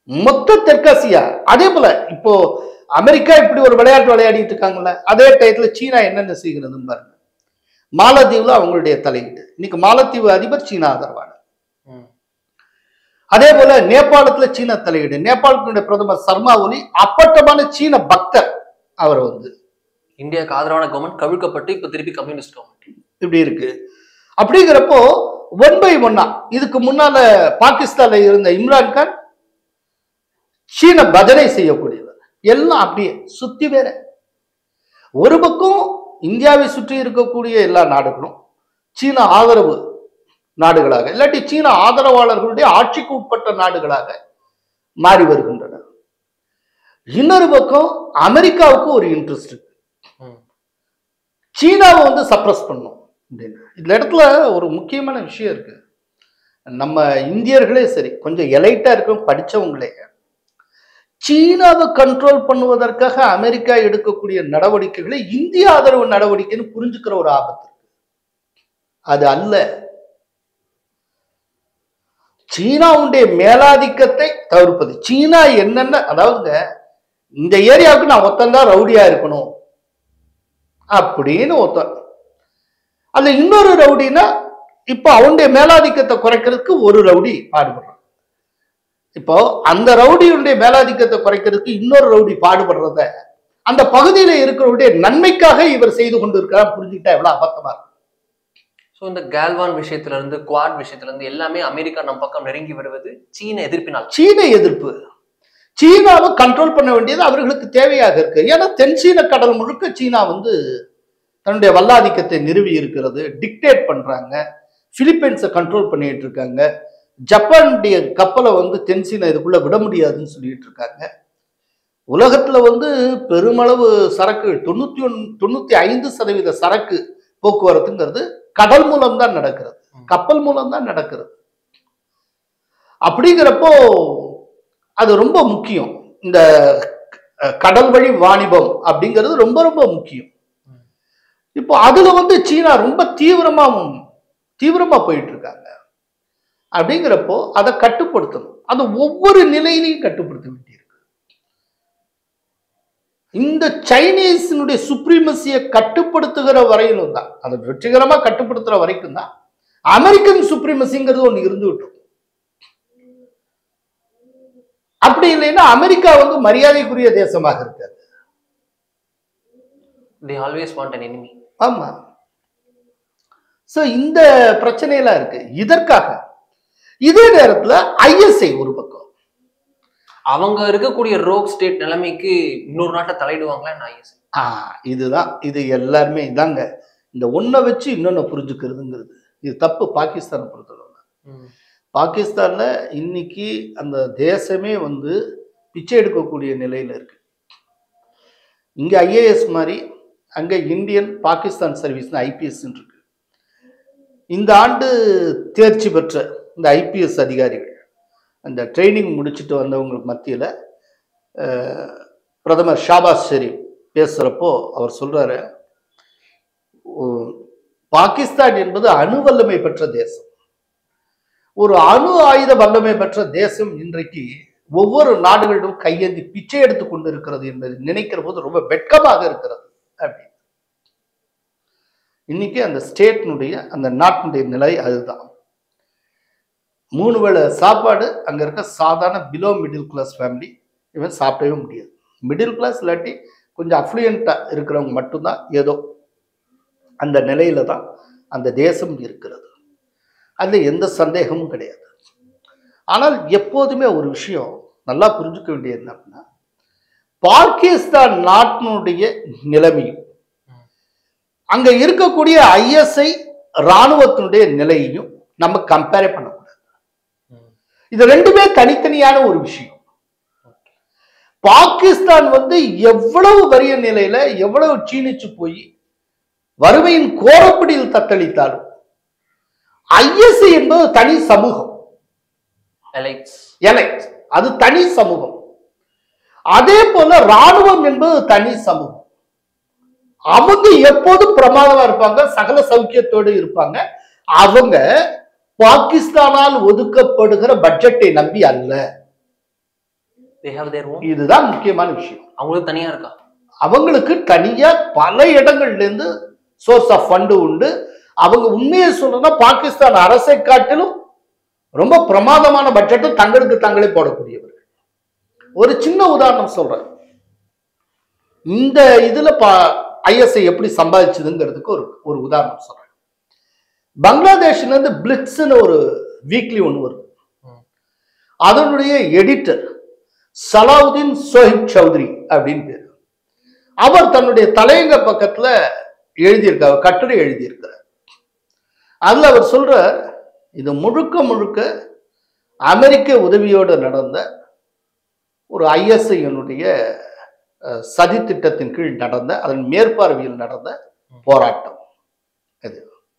மொத்த தெற்காசியா அதே போல இப்போ அமெரிக்கா இப்படி ஒரு விளையாட்டு விளையாடிட்டு இருக்காங்கல்ல அதே டயத்துல சீனா என்னென்ன செய்கிறதுன்னு பாருங்க மாலத்தீவுல அவங்களுடைய தலையீடு இன்னைக்கு மாலத்தீவு அதிபர் சீனா ஆதரவாளர் ம். அதே போல நேபாளத்துல சீன தலையீடு நேபாளத்தினுடைய பிரதமர் சர்மா ஒலி அப்பட்டமான சீன பக்தர் அவர் வந்து இந்தியாவுக்கு ஆதரவான கவர்மெண்ட் கவிழ்க்கப்பட்டு இப்ப திருப்பி கம்யூனிஸ்ட் கவர்மெண்ட் இப்படி இருக்கு அப்படிங்கிறப்போ ஒன் பை ஒன்னா இதுக்கு முன்னால பாகிஸ்தான்ல இருந்த இம்ரான் கான் சீன பஜனை செய்யக்கூடியவர் எல்லாம் அப்படியே சுத்தி வேற ஒரு பக்கம் இந்தியாவை சுற்றி இருக்கக்கூடிய எல்லா நாடுகளும் சீன ஆதரவு நாடுகளாக இல்லாட்டி சீன ஆதரவாளர்களுடைய ஆட்சிக்கு உட்பட்ட நாடுகளாக மாறி வருகின்றன இன்னொரு பக்கம் அமெரிக்காவுக்கு ஒரு இன்ட்ரெஸ்ட் இருக்கு ம். சீனாவை வந்து சப்ரஸ் பண்ணும் அப்படின்னு இந்த இடத்துல ஒரு முக்கியமான விஷயம் இருக்கு நம்ம இந்தியர்களே சரி கொஞ்சம் எலைட்டா இருக்கும் படிச்சவங்களே சீனாவை கண்ட்ரோல் பண்ணுவதற்காக அமெரிக்கா எடுக்கக்கூடிய நடவடிக்கைகளை இந்திய ஆதரவு நடவடிக்கைன்னு புரிஞ்சுக்கிற ஒரு ஆபத்து இருக்கு அது அல்ல சீனாவுடைய மேலாதிக்கத்தை தவிர்ப்பது சீனா என்னென்ன அதாவதுங்க இந்த ஏரியாவுக்கு நான் ஒத்தந்தான் ரவுடியா இருக்கணும் அப்படின்னு ஒருத்தன் அதுல இன்னொரு ரவுடினா இப்போ அவனுடைய மேலாதிக்கத்தை குறைக்கிறதுக்கு ஒரு ரவுடி பாடுபடுறான் இப்போ அந்த ரவுடியுடைய மேலாதிக்கத்தை குறைக்கிறதுக்கு இன்னொரு ரவுடி பாடுபடுறத அந்த பகுதியில இருக்கிறவருடைய நன்மைக்காக இவர் செய்து கொண்டு இருக்கிறார் புரிஞ்சுக்கிட்டா எவ்வளவு அபத்தமா இருக்கும் ஸோ இந்த கேல்வான் விஷயத்துல இருந்து குவாட் விஷயத்துல இருந்து எல்லாமே அமெரிக்கா நம் பக்கம் நெருங்கி வருவது சீன எதிர்ப்பினால் சீன எதிர்ப்பு சீனாவை கண்ட்ரோல் பண்ண வேண்டியது அவர்களுக்கு தேவையாக இருக்கு ஏன்னா தென் சீன கடல் முழுக்க சீனா வந்து தன்னுடைய வல்லாதிக்கத்தை நிறுவி இருக்கிறது டிக்டேட் பண்றாங்க பிலிப்பைன்ஸை கண்ட்ரோல் பண்ணிட்டு இருக்காங்க ஜப்பானுடைய கப்பலை வந்து தென் சீனா இதுக்குள்ள விட முடியாதுன்னு சொல்லிட்டு இருக்காங்க உலகத்துல வந்து பெருமளவு சரக்கு தொண்ணூத்தி ஒன் தொண்ணூத்தி ஐந்து சதவீத சரக்கு போக்குவரத்துங்கிறது கடல் மூலம் தான் நடக்கிறது கப்பல் மூலம் தான் நடக்கிறது அப்படிங்கிறப்போ அது ரொம்ப முக்கியம் இந்த அஹ், கடல் வழி வாணிபம் அப்படிங்கிறது ரொம்ப ரொம்ப முக்கியம் இப்போ அதுல வந்து சீனா ரொம்ப தீவிரமா தீவிரமா போயிட்டு இருக்காங்க அப்படிங்கிறப்போ அதை கட்டுப்படுத்தணும் அது ஒவ்வொரு நிலையிலையும் கட்டுப்படுத்த வேண்டியிருக்கு இந்த சைனீஸினுடைய சுப்ரீமசியை கட்டுப்படுத்துகிற வரையிலும் தான் அதை வெற்றிகரமா கட்டுப்படுத்துற வரைக்கும் தான் அமெரிக்கன் சுப்ரீமசிங்கிறது ஒன்று இருந்து விட்டுரும் அப்படி இல்லைன்னா அமெரிக்கா வந்து மரியாதைக்குரிய தேசமாக இருக்காது they always want an enemy ஆமா சோ இந்த பிரச்சனையெல்லாம் இருக்கு இதற்காக இதே நேரத்துல ஐஎஸ்ஐ ஒரு பக்கம் அவங்க இருக்கக்கூடிய ரோக் ஸ்டேட் நிலைமைக்கு இன்னொரு நாட்டை தலையிடுவாங்களா நான் ஐஎஸ் ஆ இதுதான் இது எல்லாருமே இதாங்க இந்த ஒன்றை வச்சு இன்னொன்னு புரிஞ்சுக்கிறதுங்கிறது இது தப்பு பாகிஸ்தானை பொறுத்தளவு பாகிஸ்தான்ல இன்னைக்கு அந்த தேசமே வந்து பிச்சை எடுக்கக்கூடிய நிலையில இருக்கு இங்க ஐஏஎஸ் மாதிரி அங்க இந்தியன் பாகிஸ்தான் சர்வீஸ்னு ஐபிஎஸ் இருக்கு இந்த ஆண்டு தேர்ச்சி பெற்ற இந்த ஐபிஎஸ் அதிகாரிகள் அந்த ட்ரைனிங் முடிச்சுட்டு வந்தவங்களுக்கு மத்தியில் பிரதமர் ஷாபாஸ் ஷெரீப் பேசுகிறப்போ அவர் சொல்றாரு "ஓ- பாகிஸ்தான் என்பது அணு வல்லமை பெற்ற தேசம் ஒரு அணு ஆயுத வல்லமை பெற்ற தேசம் இன்றைக்கு ஒவ்வொரு நாடுகளிடம் கையேந்தி பிச்சை எடுத்துக் கொண்டு இருக்கிறது என்பதை நினைக்கிற போது ரொம்ப வெட்கமாக இருக்கிறது அப்படி இன்னைக்கு அந்த ஸ்டேட்னுடைய அந்த நாட்டினுடைய நிலை அதுதான் மூணு வேளை சாப்பாடு அங்க இருக்க சாதாரண பிலோ மிடில் கிளாஸ் ஃபேமிலி இவன் சாப்பிடவே முடியாது மிடில் கிளாஸ் இல்லாட்டி கொஞ்சம் அஃப்ளூயண்டா இருக்கிறவங்க மட்டும்தான் ஏதோ அந்த நிலையில தான் அந்த தேசம் இருக்கிறது அதுல எந்த சந்தேகமும் கிடையாது ஆனால் எப்போதுமே ஒரு விஷயம் நல்லா புரிஞ்சுக்க வேண்டியது என்ன அப்படின்னா பாகிஸ்தான் நாட்டினுடைய நிலைமையும் அங்க இருக்கக்கூடிய ஐஎஸ்ஐ இராணுவத்தினுடைய நிலையையும் நம்ம கம்பேர் பண்ணக்கூடாது இது ரெண்டுமே தனித்தனியான ஒரு விஷயம் பாகிஸ்தான் வந்து எவ்வளவு வறிய நிலையில எவ்வளவு சீனிச்சு போய் வறுமையின் கோரப்பிடியில் தத்தளித்தாலும் ஐஎஸ்ஐ என்பது தனி சமூகம் எலைட்ஸ் எலைட் அது தனி சமூகம் அதே போல ராணுவம் என்பது தனி சமூகம் அவங்க எப்போதும் பிரமாதமா இருப்பாங்க சகல சௌக்கியத்தோடு இருப்பாங்க அவங்க பாகிஸ்தானால் ஒதுக்கப்படுகிற பட்ஜெட்டை நம்பி அல்ல தே ஹேவ் தேர் ஓன் இதுதான் முக்கியமான விஷயம் அவங்களுக்கு தனியா இருக்கா அவங்களுக்கு தனியா பல இடங்கள்ல இருந்து சோர்ஸ் ஆஃப் ஃபண்டு உண்டு அவங்க உண்மையை சொல்றதுன்னா பாகிஸ்தான் அரசை காட்டிலும் ரொம்ப பிரமாதமான பட்ஜெட்டை தங்களுக்கு தங்களே போடக்கூடியவர்கள் ஒரு சின்ன உதாரணம் சொல்றேன் இந்த இதுல பா ஐஎஸ்ஐ எப்படி சம்பாதிச்சதுங்கிறதுக்கு ஒரு ஒரு உதாரணம் சொல்றேன் பங்களாதேஷ்ல இருந்து பிளிட்ஸ்னு ஒரு வீக்லி ஒன்று வருது ம். அதனுடைய எடிட்டர் சலாவுதீன் சோஹிப் சௌத்ரி அப்படின்னு பேர் அவர் தன்னுடைய தலையங்க பக்கத்துல எழுதியிருக்கார் கட்டுரை எழுதியிருக்கிறார் அதுல அவர் சொல்றார் இது முழுக்க முழுக்க அமெரிக்க உதவியோடு நடந்த ஒரு ஐஎஸ்ஐனுடைய சதி திட்டத்தின் கீழ் நடந்த அதன் மேற்பார்வையில் நடந்த போராட்டம் இது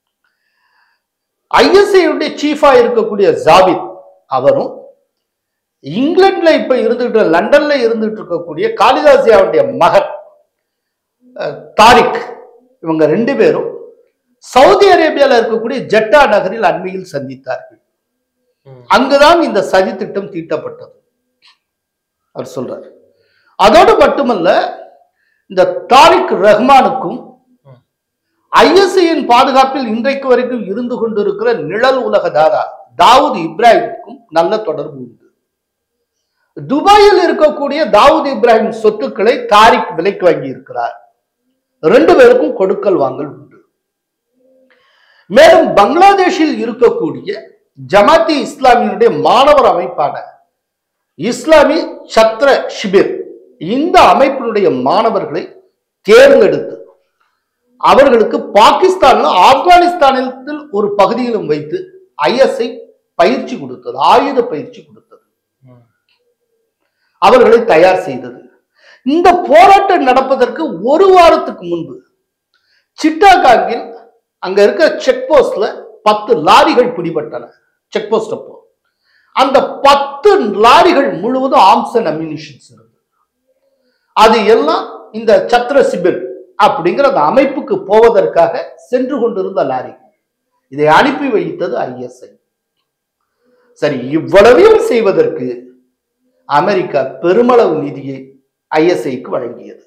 ஐஎஸ்ஐயுடைய சீஃபா இருக்கக்கூடிய ஜாபித் அவரும் இங்கிலாந்துல இப்ப இருந்துகிட்டு லண்டன்ல இருந்துட்டு இருக்கக்கூடிய காளிதாசியாவுடைய மகன் அஹ், தாரிக் இவங்க ரெண்டு பேரும் சவுதி அரேபியால இருக்கக்கூடிய ஜெட்டா நகரில் அண்மையில் சந்தித்தார்கள் ம். அங்குதான் இந்த சதி திட்டம் தீட்டப்பட்டது அவர் சொல்றார் அதோடு மட்டுமல்ல இந்த தாரிக் ரஹ்மானுக்கும் ம். ஐஎஸ்ஐயின் பாதுகாப்பில் இன்றைக்கு வரைக்கும் இருந்து கொண்டிருக்கிற நிழல் உலக தாதா தாவூத் இப்ராஹிமுக்கும் நல்ல தொடர்பு உண்டு துபாயில் இருக்கக்கூடிய தாவூத் இப்ராஹிம் சொத்துக்களை தாரிக் விலைக்கு வாங்கி இருக்கிறார் ரெண்டு பேருக்கும் கொடுக்கல் வாங்கல் உண்டு மேலும் பங்களாதேஷில் இருக்கக்கூடிய ஜமாத்தி இஸ்லாமியினுடைய மாணவர் அமைப்பான இஸ்லாமி சத்ர ஷிபிர் இந்த அமைப்பினுடைய மாணவர்களை தேர்ந்தெடுத்து அவர்களுக்கு பாகிஸ்தான்ல ஆப்கானிஸ்தானில் ஒரு பகுதியிலும் வைத்து ஐஎஸ்ஐ பயிற்சி கொடுத்தது ஆயுத பயிற்சி கொடுத்தது ம். அவர்களை தயார் செய்தது இந்த போராட்டம் நடப்பதற்கு ஒரு வாரத்துக்கு முன்பு சிட்டாகாங்கில் அங்க இருக்கிற செக் போஸ்ட்ல பத்து லாரிகள் பிடிபட்டன செக் போஸ்ட் அப்போ அந்த பத்து லாரிகள் முழுவதும் ஆர்ம்ஸ் அண்ட் அம்யூனிஷன்ஸ் இருந்தது அது எல்லாம் இந்த சத்ர சிபிர் அப்படிங்கிற அந்த அமைப்புக்கு போவதற்காக சென்று கொண்டிருந்த லாரி இதை அனுப்பி வைத்தது ஐஎஸ்ஐ சரி இவ்வளவையும் செய்வதற்கு அமெரிக்கா பெருமளவு நிதியை ஐஎஸ்ஐக்கு வழங்கியது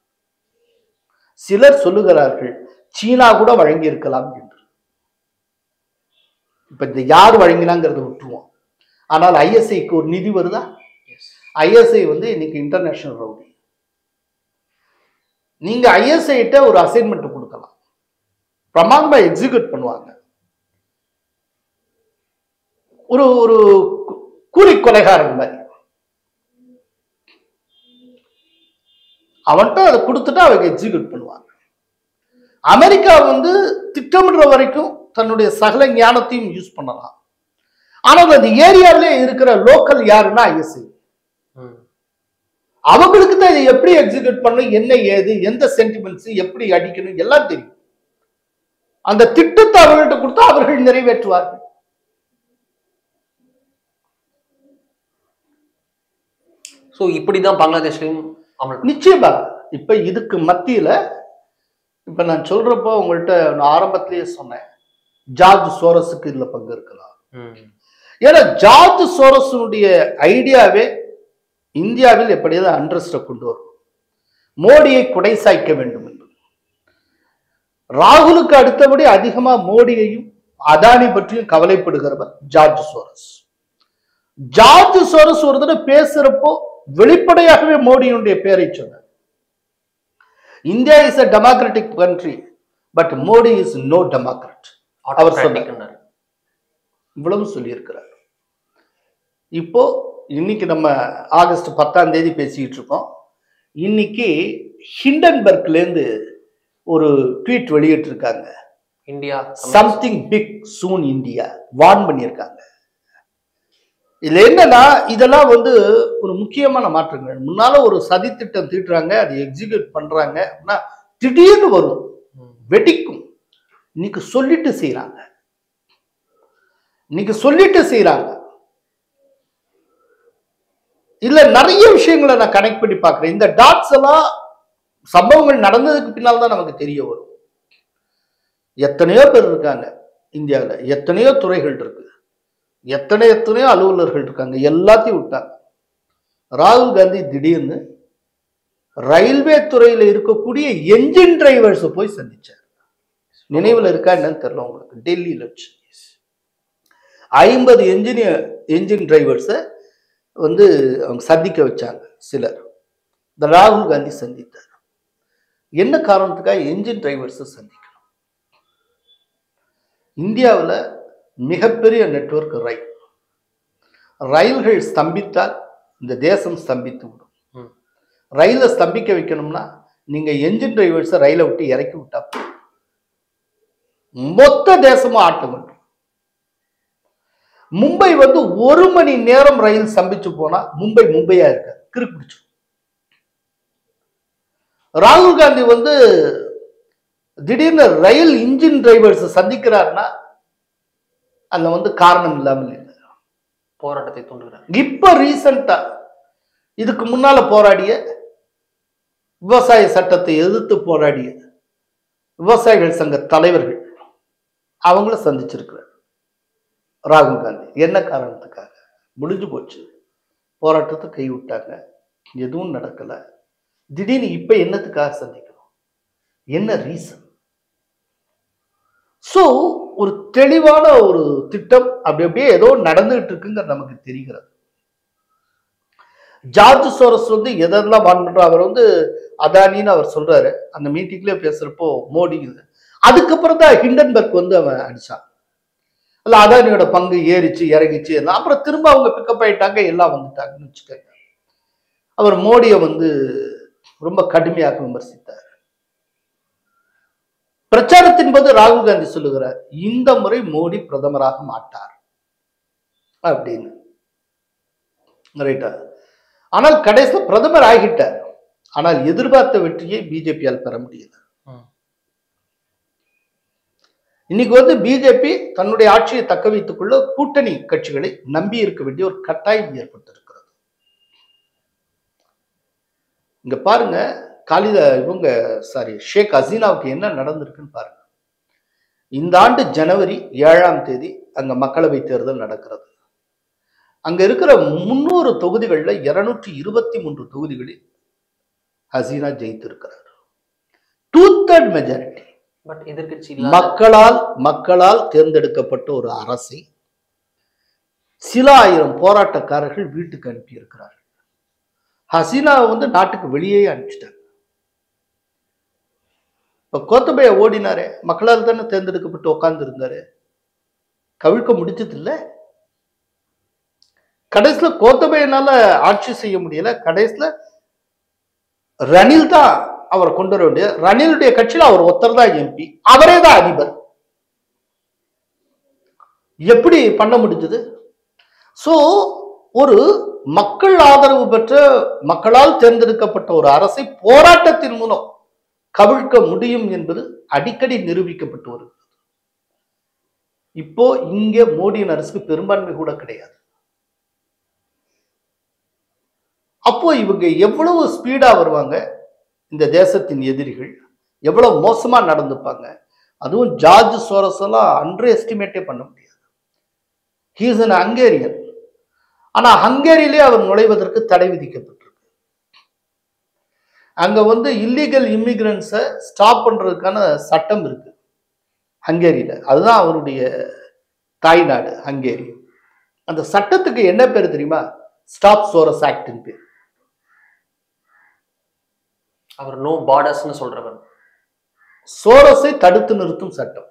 சிலர் சொல்லுகிறார்கள் சீனா கூட வழங்கி இருக்கலாம் என்று இப்ப இந்த யார் வழங்கினாங்கிறத விட்டுருவோம் ஆனால் ஐஎஸ்ஐக்கு ஒரு நிதி வருதா Yes. ஐஎஸ்ஐ வந்து இன்னைக்கு இன்டர்நேஷனல் ரவுடி நீங்க ஐஎஸ்ஐ கிட்ட ஒரு அசைன்மெண்ட் கொடுக்கலாம் பிரமாதமா எக்ஸிக்யூட் பண்ணுவாங்க ஒரு ஒரு கு- கூலி கொலைகாரன் மாதிரி அவன்கிட்ட அதை கொடுத்துட்டு அவங்க எக்ஸிக்யூட் பண்ணுவாங்க அமெரிக்கா வந்து திட்டமிடுற வரைக்கும் தன்னுடைய சகல ஞானத்தையும் யூஸ் பண்ணலாம் ஆனால் அந்த ஏரியாவிலே இருக்கிற லோக்கல் யாருன்னா ஐஎஸ்ஐ ம். அவங்களுக்கு தான் இதை எப்படி எக்ஸிக்யூட் பண்ணணும் என்ன ஏது எந்த சென்டிமெண்ட்ஸ் எப்படி அடிக்கணும் எல்லாம் தெரியும் அந்த திட்டத்தை அவர்கள்ட்ட கொடுத்தா அவர்கள் நிறைவேற்றுவார்கள் ஸோ இப்படிதான் பங்களாதேஷ்லயும் அமல் நிச்சயமா இப்ப இதுக்கு மத்தியில இப்ப நான் சொல்றப்போ உங்கள்கிட்ட நான் ஆரம்பத்திலேயே சொன்னேன் ஜார்ஜ் சோரஸுக்கு இதுல பங்கு இருக்கலாம் ம். ஏன்னா ஜார்ஜ் சோரஸனுடைய ஐடியாவே இந்தியாவில் எப்படியாவது அண்ட்ரஸ்ட கொண்டு வரும் மோடியை குடை சாய்க்க வேண்டும் என்று ராகுலுக்கு அடுத்தபடி அதிகமா மோடியையும் அதானி பற்றியும் கவலைப்படுகிறவர் ஜார்ஜ் சோரஸ் ஜார்ஜ் சோரஸ் ஒரு தடவை பேசுறப்போ வெளிப்படையாகவே மோடியினுடைய பெயரை சொன்னார் India is a democratic country but Modi is no democrat அவர் சொன்னார். Autocratic-ன்னாரு. இவ்வளவு சொல்லியிருக்கிறார் இப்போ இன்னைக்கு நம்ம ஆகஸ்ட் பத்தாம் தேதி பேசிக்கிட்டு இருக்கோம் இன்னைக்கு ஹிண்டன்பர்க்ல இருந்து ஒரு ட்வீட் வெளியிட்டிருக்காங்க India something big soon India warn பண்ணியிருக்காங்க இதுல என்னன்னா இதெல்லாம் வந்து ஒரு முக்கியமான மாற்றங்கள் முன்னால ஒரு சதி திட்டம் தீட்டுறாங்க அதை எக்ஸிக்யூட் பண்றாங்க அப்படின்னா திடீர்னு வரும் ம். வெடிக்கும் இன்னைக்கு சொல்லிட்டு செய்றாங்க இன்னைக்கு சொல்லிட்டு செய்றாங்க இல்ல நிறைய விஷயங்களை நான் கனெக்ட் பண்ணி பார்க்கிறேன் இந்த டாட்ஸ் எல்லாம் சம்பவங்கள் நடந்ததுக்கு பின்னால் தான் நமக்கு தெரிய வரும் எத்தனையோ பேர் இருக்காங்க இந்தியாவில் எத்தனையோ துறைகள் இருக்கு எத்தனை எத்தனையோ அலுவலர்கள் இருக்காங்க எல்லாத்தையும் விட்டாங்க ராகுல் காந்தி திடீர்னு ரயில்வே துறையில இருக்கக்கூடிய என்ஜின் டிரைவர்ஸ் போய் சந்திச்சார் நினைவுல இருக்கா என்னன்னு தெரியல உங்களுக்கு டெல்லியில வச்சு ஐம்பது என்ஜினியர் என்ஜின் டிரைவர்ஸை வந்து அவங்க சந்திக்க வச்சாங்க சிலர் இந்த ராகுல் காந்தி சந்தித்தார் என்ன காரணத்துக்காக என்ஜின் டிரைவர்ஸை சந்திக்கணும் இந்தியாவில் மிகப்பெரிய நெட்வொர்க் ரயில் ரயில்கள் ஸ்தம்பித்தால் இந்த தேசம் ஸ்தம்பித்து விடும் ம். ரயிலை ஸ்தம்பிக்க வைக்கணும்னா நீங்க என்ஜின் டிரைவர்ஸை ரயிலை விட்டு இறக்கி விட்டா போதும். மொத்த தேசமும் ஆட்டம் கட்டும் மும்பை வந்து ஒரு மணி நேரம் ரயில் ஸ்தம்பிச்சு போனா மும்பை மும்பையா இருக்க கிறுக்கு பிடிச்சிடும் ராகுல் காந்தி வந்து திடீர்னு ரயில் இன்ஜின் டிரைவர்ஸ் சந்திக்கிறாருன்னா அதுல வந்து காரணம் இல்லாமல் இல்லை போராட்டத்தை தூண்டுகிறார் இப்ப ரீசண்டா இதுக்கு முன்னால போராடிய விவசாய சட்டத்தை எதிர்த்து போராடிய விவசாயிகள் சங்க தலைவர்கள் அவங்கள சந்திச்சிருக்கிறார் ராகுல் காந்தி என்ன காரணத்துக்காக முடிஞ்சு போச்சு போராட்டத்தை கைவிட்டாங்க எதுவும் நடக்கல திடீர்னு இப்ப என்னத்துக்காக சந்திக்கணும் என்ன ரீசன் சோ ஒரு தெளிவான ஒரு திட்டம் அப்படி அப்படியே ஏதோ நடந்துகிட்டு இருக்குங்கிறது நமக்கு தெரிகிறது ஜார்ஜ் சோரஸ் வந்து எதெல்லாம் பண்ற அவர் வந்து அதானின்னு அவர் சொல்றாரு அந்த மீட்டிங்லயே பேசுறப்போ மோடி இது அதுக்கப்புறம் தான் ஹிண்டன்பர்க் வந்து அவன் அடிச்சான் அல்ல அதானியோட பங்கு ஏறிச்சு இறங்கிச்சு எல்லாம் அப்புறம் திரும்ப அவங்க பிக்கப் ஆயிட்டாங்க எல்லாம் வந்துட்டாங்கன்னு வச்சுக்கோங்க அவர் மோடியை வந்து ரொம்ப கடுமையாக விமர்சித்தார் பிரச்சாரத்தின் போது ராகுல் காந்தி சொல்லுகிறார் இந்த முறை மோடி பிரதமராக மாட்டார் அப்படின்னு ரைட்டா ஆனால் கடைசியில் பிரதமர் ஆகிட்டார் ஆனால் எதிர்பார்த்த வெற்றியை பிஜேபியால் பெற முடியல ம். இன்னைக்கு வந்து பிஜேபி தன்னுடைய ஆட்சியை தக்க வைத்துக் கொள்ள கூட்டணி கட்சிகளை நம்பி இருக்க வேண்டிய ஒரு கட்டாயம் ஏற்பட்டிருக்கிறது இங்க பாருங்க காலித இவங்க சாரி ஷேக் ஹசீனாவுக்கு என்ன நடந்திருக்குன்னு பாருங்க இந்த ஆண்டு ஜனவரி ஏழாம் தேதி அங்க மக்களவை தேர்தல் நடக்கிறது அங்க இருக்கிற முன்னூறு தொகுதிகளில் இருநூற்றி இருபத்தி மூன்று தொகுதிகளில் ஹசீனா ஜெயித்திருக்கிறார் டூ தேர்ட் மெஜாரிட்டி பட் எதிர்க்கட்சி இல்லாத மக்களால் மக்களால் தேர்ந்தெடுக்கப்பட்ட ஒரு அரசை சில ஆயிரம் போராட்டக்காரர்கள் வீட்டுக்கு அனுப்பி இருக்கிறார்கள் ஹசீனாவை வந்து நாட்டுக்கு வெளியே அனுப்பிச்சிட்டாங்க இப்ப கோத்தபய ஓடினாரே மக்களால் தானே தேர்ந்தெடுக்கப்பட்டு உட்கார்ந்து இருந்தாரு கவிழ்க்க முடிஞ்சது இல்ல கடைசியில கோத்தபயனால ஆட்சி செய்ய முடியல கடைசியில ரணில் தான் அவரை கொண்டு வர வேண்டிய ரணிலுடைய கட்சியில அவர் ஒருத்தர் தான் எம்பி அவரே தான் அதிபர் எப்படி பண்ண முடிஞ்சது சோ ஒரு மக்கள் ஆதரவு பெற்ற மக்களால் தேர்ந்தெடுக்கப்பட்ட ஒரு அரசை போராட்டத்தின் மூலம் கவிழ்க்க முடியும் என்பது அடிக்கடி நிரூபிக்கப்பட்டு வருகிறது இப்போ இங்க மோடியின் அரசுக்கு பெரும்பான்மை கூட கிடையாது அப்போ இவங்க எவ்வளவு ஸ்பீடா வருவாங்க இந்த தேசத்தின் எதிரிகள் எவ்வளவு மோசமா நடந்துப்பாங்க அதுவும் ஜார்ஜ் சோரஸ் எல்லாம் அண்டர் எஸ்டிமேட்டே பண்ண முடியாது ஹீஸ் அன் ஹங்கேரியன் ஆனா ஹங்கேரியிலே அவர் நுழைவதற்கு தடை விதிக்கப்பட்டிருக்கு அங்க வந்து இல்லீகல் இமிகிரன்ஸை ஸ்டாப் பண்றதுக்கான சட்டம் இருக்கு ஹங்கேரியில அதுதான் அவருடைய தாய்நாடு ஹங்கேரி அந்த சட்டத்துக்கு என்ன பேர் தெரியுமா ஸ்டாப் சோரஸ் ஆக்டின் பேர் அவர் நோ பார்டர்ஸ்னு சொல்றவர் சோரஸை தடுத்து நிறுத்தும் சட்டம்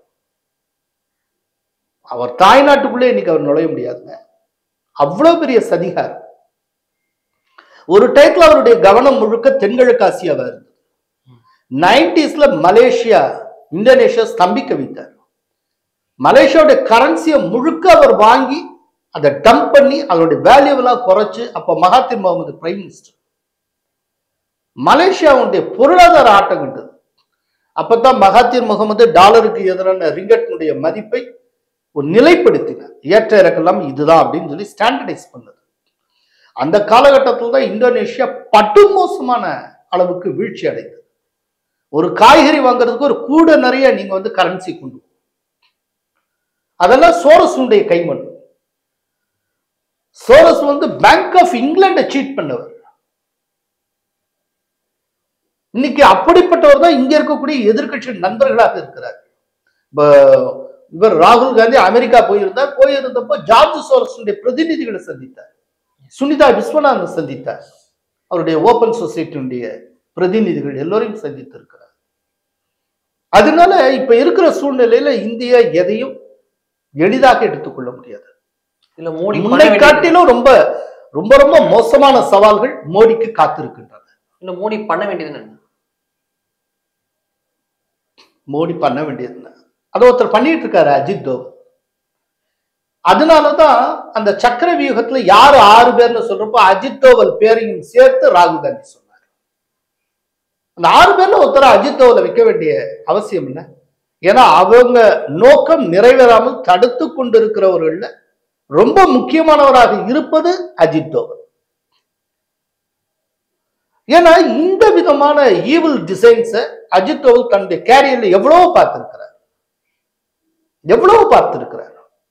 அவர் தாய்நாட்டுக்குள்ளே இன்னைக்கு அவர் நுழைய முடியாதுங்க அவ்வளவு பெரிய சதிகாரம் ஒரு டைத்துல அவருடைய கவனம் முழுக்க தென்கிழக்கு ஆசியாவா இருந்தது நைன்டிஸ்ல மலேசியா இந்தோனேஷியா ஸ்தம்பிக்க வைத்தார் மலேசியாவுடைய கரன்சியை முழுக்க அவர் வாங்கி அதை டம்ப் பண்ணி அதனுடைய வேல்யூவெல்லாம் குறைச்சு அப்ப மகாத்திர் முகமது பிரைம் மினிஸ்டர் மலேசியாவுடைய பொருளாதார ஆட்டம் கண்டது அப்பதான் மகாத்திர் முகமது டாலருக்கு எதிரான ரிங்கட்டினுடைய மதிப்பை ஒரு நிலைப்படுத்தினார் ஏற்ற இறக்கலாம் இதுதான் அப்படின்னு சொல்லி ஸ்டாண்டர்டைஸ் பண்ணது அந்த காலகட்டத்தில் தான் இந்தோனேஷியா படுமோசமான அளவுக்கு வீழ்ச்சி அடைந்தது ஒரு காய்கறி வாங்குறதுக்கு ஒரு கூட நிறைய நீங்க வந்து கரன்சி கொண்டு போகணும். அதெல்லாம் சோரசுடைய கைமண் சோரஸ் வந்து பேங்க் ஆஃப் இங்கிலாண்டை சீட் பண்ணவர் இன்னைக்கு அப்படிப்பட்டவர் தான் இங்க இருக்கக்கூடிய எதிர்க்கட்சி நண்பர்களாக இருக்கிறார் இப்ப இவர் ராகுல் காந்தி அமெரிக்கா போயிருந்தார் போயிருந்தப்போ ஜார்ஜ் சோரஸுடைய பிரதிநிதிகளை சந்தித்தார் சுனிதா விஸ்வநாதன் சந்தித்தார் அவருடைய ஓபன் சொசைட்டியுடைய பிரதிநிதிகள் எல்லோரையும் சந்தித்திருக்கிறார் அதனால இப்ப இருக்கிற சூழ்நிலையில இந்தியா எதையும் எளிதாக எடுத்துக்கொள்ள முடியாது இல்ல மோடி பண்ண முன்னை வேண்டியது- காட்டிலும் ரொம்ப ரொம்ப ரொம்ப மோசமான சவால்கள் மோடிக்கு காத்திருக்கின்றன இல்ல மோடி பண்ண வேண்டியது என்ன மோடி பண்ண வேண்டியது என்ன? அதை ஒருத்தர் பண்ணிட்டு இருக்காரு அஜித் தோவல் அதனாலதான் அந்த சக்கர வியூகத்துல யாரு ஆறு பேர்னு சொல்றப்போ அஜித் தோவல் பேரையும் சேர்த்து ராகுல் காந்தி சொன்னார் அந்த ஆறு பேர்ல ஒருத்தர் அஜித் தோவலை வைக்க வேண்டிய அவசியம் என்ன ஏன்னா அவங்க நோக்கம் நிறைவேறாமல் தடுத்து கொண்டிருக்கிறவர்கள்ல ரொம்ப முக்கியமானவராக இருப்பது அஜித் தோவல் ஏன்னா இந்த விதமான ஈவில் டிசைன்ஸை அஜித் தோவல் தன்னுடைய கேரியர்ல எவ்வளவோ பார்த்திருக்கிறார் எவ்வளவோ பார்த்திருக்கிறார்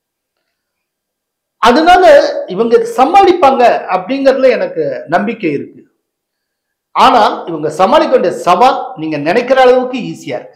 அதனால இவங்க சமாளிப்பாங்க அப்படிங்கறதுல எனக்கு நம்பிக்கை இருக்கு ஆனால் இவங்க சமாளிக்க வேண்டிய சவால் நீங்க நினைக்கிற அளவுக்கு ஈஸியா இருக்கு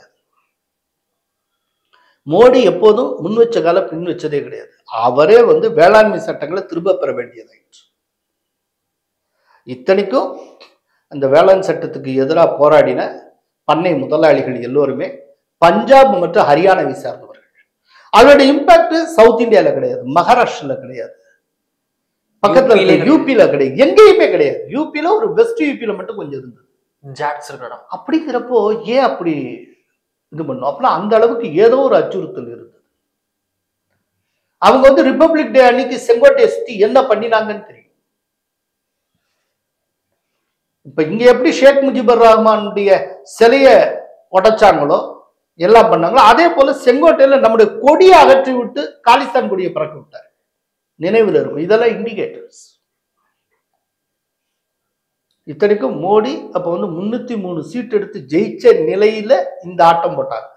மோடி எப்போதும் முன் வச்ச கால பின் வச்சதே கிடையாது அவரே வந்து வேளாண்மை சட்டங்களை திரும்ப பெற வேண்டியதாயிற்று இத்தனைக்கும் அந்த வேளாண் சட்டத்துக்கு எதிராக போராடின பண்ணை முதலாளிகள் எல்லோருமே பஞ்சாப் மற்றும் ஹரியானாவை சார்ந்தவர்கள் அதோட இம்பாக்ட் சவுத் இந்தியால கிடையாது மகாராஷ்டிரால கிடையாது பக்கத்துல UP ல இருக்க யூபில கிடையாது எங்கேயுமே கிடையாது யூபில ஒரு வெஸ்ட் யூபில மட்டும் கொஞ்சம் இருந்தது ஜாட்ஸ் இருக்கிற இடம் அப்படிங்கிறப்போ ஏன் அப்படி இது பண்ணும் அப்படின்னா அந்த அளவுக்கு ஏதோ ஒரு அச்சுறுத்தல் இருந்தது அவங்க வந்து ரிப்பப்ளிக் டே அன்னைக்கு செங்கோட்டையை சுத்தி என்ன பண்ணினாங்கன்னு தெரியும் இப்ப இங்க எப்படி ஷேக் முஜிபுர் ரஹ்மானுடைய சிலைய உடைச்சாங்களோ எல்லாம் பண்ணாங்களோ அதே போல செங்கோட்டையில நம்முடைய கொடியை அகற்றி விட்டு காலிஸ்தான் கொடியை பறக்க விட்டார் நினைவில் இருக்கும் இதெல்லாம் இண்டிகேட்டர்ஸ் இத்தனைக்கும் மோடி அப்ப வந்து முன்னூத்தி மூணு சீட் எடுத்து ஜெயிச்ச நிலையில இந்த ஆட்டம் போட்டாங்க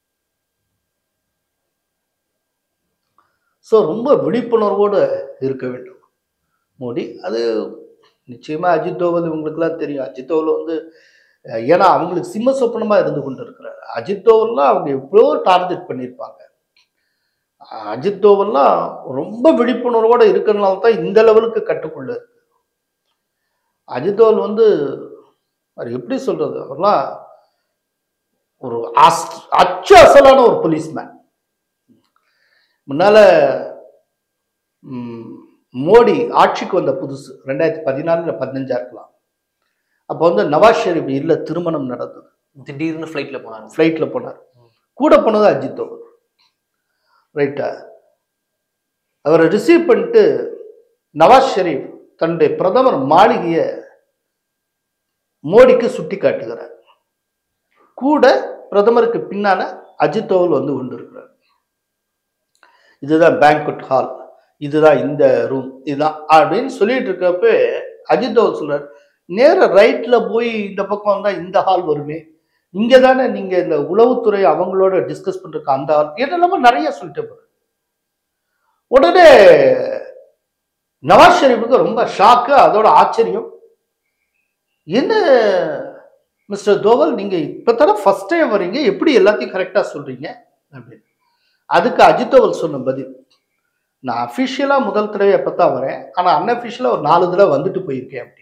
ஸோ ரொம்ப விழிப்புணர்வோடு இருக்க வேண்டும் மோடி அது நிச்சயமா அஜித் தோவல் இவங்களுக்குலாம் தெரியும் அஜித் தோவல் வந்து அஹ், ஏன்னா அவங்களுக்கு சிம்ம சொப்பனமா இருந்து கொண்டு இருக்கிறார் அஜித் தோவல்லாம் அவங்க எவ்வளோ டார்கெட் பண்ணியிருப்பாங்க அஹ், அஜித் தோவல்லாம் ரொம்ப விழிப்புணர்வோட இருக்கிறனால தான் இந்த லெவலுக்கு கட்டுக்குள்ள இருக்கு அஜித் தோவல் வந்து அவர் எப்படி சொல்றது அவர்லாம் ஒரு அஸ்- அச்சு அசலான ஒரு போலீஸ்மேன் முன்னால ம், மோடி ஆட்சிக்கு வந்த புதுசு ரெண்டாயிரத்தி பதினாலுல பதினஞ்சா இருக்கலாம் அப்போ வந்து நவாஸ் ஷெரீப் இல்ல திருமணம் நடந்தது திடீர்னு ஃபிளைட்ல போனாங்க ஃப்ளைட்ல போனார் கூட போனது அஜித் தோவல் ரைட்டா அவரை ரிசீவ் பண்ணிட்டு நவாஸ் ஷெரீப் தன்னுடைய பிரதமர் மாளிகையை மோடிக்கு சுட்டி காட்டுகிறார் கூட பிரதமருக்கு பின்னால அஜித் தோவல் வந்து கொண்டிருக்கிறார் இதுதான் பேங்க்வெட் ஹால் இதுதான் இந்த ரூம் இதுதான் அப்படின்னு சொல்லிட்டு இருக்கப்ப அஜித் தோவல் சொல்றார் நேர ரைட்ல போய் இந்த பக்கம் வந்தா இந்த ஹால் வருமே இங்க தானே நீங்க இந்த உளவுத்துறை அவங்களோட டிஸ்கஸ் பண்றதுக்கு அந்த ஹால் இதெல்லாம நிறைய சொல்லிட்டு போறாரு உடனே நவாஸ் ஷெரீஃபுக்கு ரொம்ப ஷாக்கு அதோட ஆச்சரியம் என்ன மிஸ்டர் தோவல் நீங்க இப்பதானே ஃபர்ஸ்ட் டைம் வரீங்க எப்படி எல்லாத்தையும் கரெக்டா சொல்றீங்க அப்படின்னு அதுக்கு அஜித் தோவல் சொன்ன பதில் நான் அஃபிஷியலா முதல் தடவை எப்பதான் வரேன் ஆனா அன்அஃபிஷியலா ஒரு நாலு தடவை வந்துட்டு போயிருக்கேன் அப்படின்னு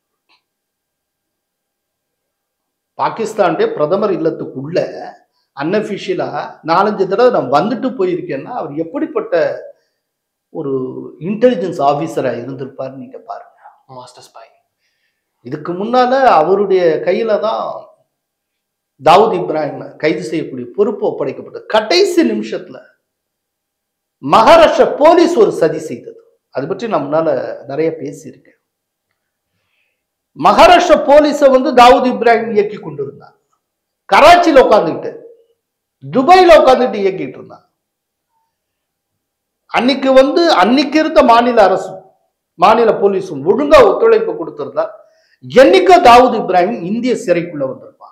பாகிஸ்தானுடைய பிரதமர் இல்லத்துக்குள்ள அன்அஃபிஷியலா நாலஞ்சு தடவை நான் வந்துட்டு போயிருக்கேன்னா அவர் எப்படிப்பட்ட ஒரு இன்டெலிஜென்ஸ் ஆபீசரா இருந்திருப்பாரு நீங்க பாருங்க மாஸ்டர் ஸ்பை இதுக்கு முன்னால அவருடைய கையில தான் தாவூத் இப்ராஹிம் கைது செய்யக்கூடிய பொறுப்பு ஒப்படைக்கப்பட்டது கடைசி நிமிஷத்துல மகாராஷ்டிரா போலீஸ் ஒரு சதி செய்தது அது பற்றி நான் முன்னால நிறைய பேசியிருக்கேன் மகாராஷ்டிரா போலீஸை வந்து தாவூத் இப்ராஹிம் இயக்கி கொண்டிருந்தாங்க கராச்சியில உட்காந்துக்கிட்டு துபாயில உட்காந்துட்டு இயக்கிட்டு இருந்தான் அன்னைக்கு வந்து அன்னைக்கு இருந்த மாநில அரசும் மாநில போலீஸும் ஒழுங்கா ஒத்துழைப்பு கொடுத்திருந்தா என்னைக்கோ தாவூத் இப்ராஹிம் இந்திய சிறைக்குள்ள வந்திருப்பான்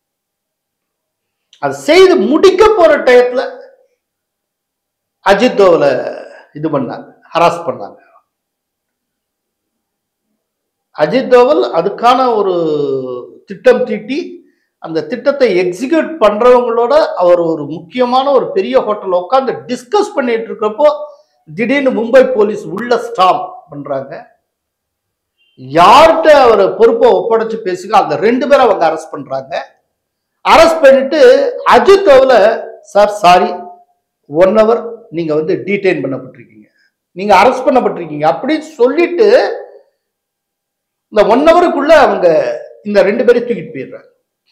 அது செய்து முடிக்க போற டயத்துல அஜித் தோவலை இது பண்ணாங்க ஹராஸ் பண்ணாங்க அஜித் தோவல் அதுக்கான ஒரு திட்டம் தீட்டி அந்த திட்டத்தை எக்ஸிக்யூட் பண்றவங்களோட அவர் ஒரு முக்கியமான ஒரு பெரிய ஹோட்டல்ல உட்காந்து டிஸ்கஸ் பண்ணிட்டு இருக்கப்போ திடீர்னு மும்பை போலீஸ் உள்ள ஸ்டாம் பண்றாங்க யார்கிட்ட அவர் பொறுப்பை ஒப்படைச்சு பேசுங்க அந்த ரெண்டு பேரை அவங்க அரெஸ்ட் பண்றாங்க அரெஸ்ட் பண்ணிட்டு Ajit Doval sir sorry one hour நீங்க வந்து டீடைன் பண்ணப்பட்டிருக்கீங்க நீங்க அரெஸ்ட் பண்ணப்பட்டிருக்கீங்க அப்படின்னு சொல்லிட்டு இந்த ஒன் ஹவருக்குள்ள அவங்க இந்த ரெண்டு பேரையும் தூக்கிட்டு போயிடுறாங்க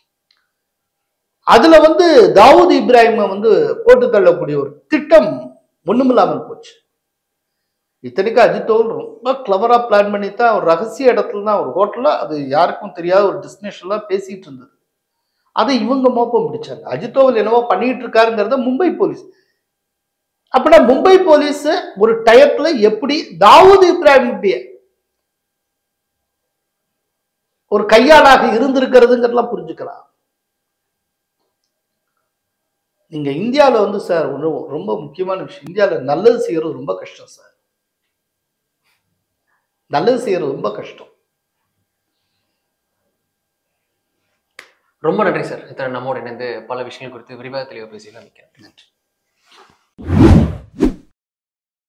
அதுல வந்து தாவூத் இப்ராஹிமை வந்து போட்டு தள்ளக்கூடிய ஒரு திட்டம் ஒண்ணுமில்லாமல் போச்சு இத்தனைக்கு அஜித் தோல் ரொம்ப கிளவரா பிளான் பண்ணி தான் ஒரு ரகசிய இடத்துல தான் ஒரு ஹோட்டல்ல அது யாருக்கும் தெரியாத ஒரு டெஸ்டினேஷன்ல பேசிட்டு இருந்தது அதை இவங்க மோப்பம் பிடிச்சாங்க அஜித் தோவல் என்னவோ பண்ணிட்டு இருக்காருங்கிறத மும்பை போலீஸ் அப்படின்னா மும்பை போலீஸ் ஒரு டயத்துல எப்படி தாவூத் இப்ராஹிமுடைய ஒரு கையாளாக இருந்திருக்கிறதுங்கிறதெல்லாம் புரிஞ்சுக்கலாம் நீங்க இந்தியாவில் வந்து சார் ஒன்று ரொம்ப முக்கியமான விஷயம் இந்தியாவில் நல்லது செய்யறது ரொம்ப கஷ்டம் சார் நல்லது செய்யறது ரொம்ப கஷ்டம் ரொம்ப நன்றி சார் இத்தனை நம்மோடு இணைந்து பல விஷயங்கள் குறித்து விரிவாக தெளிவாக பேசியெல்லாம் மிக்க நன்றி நன்றி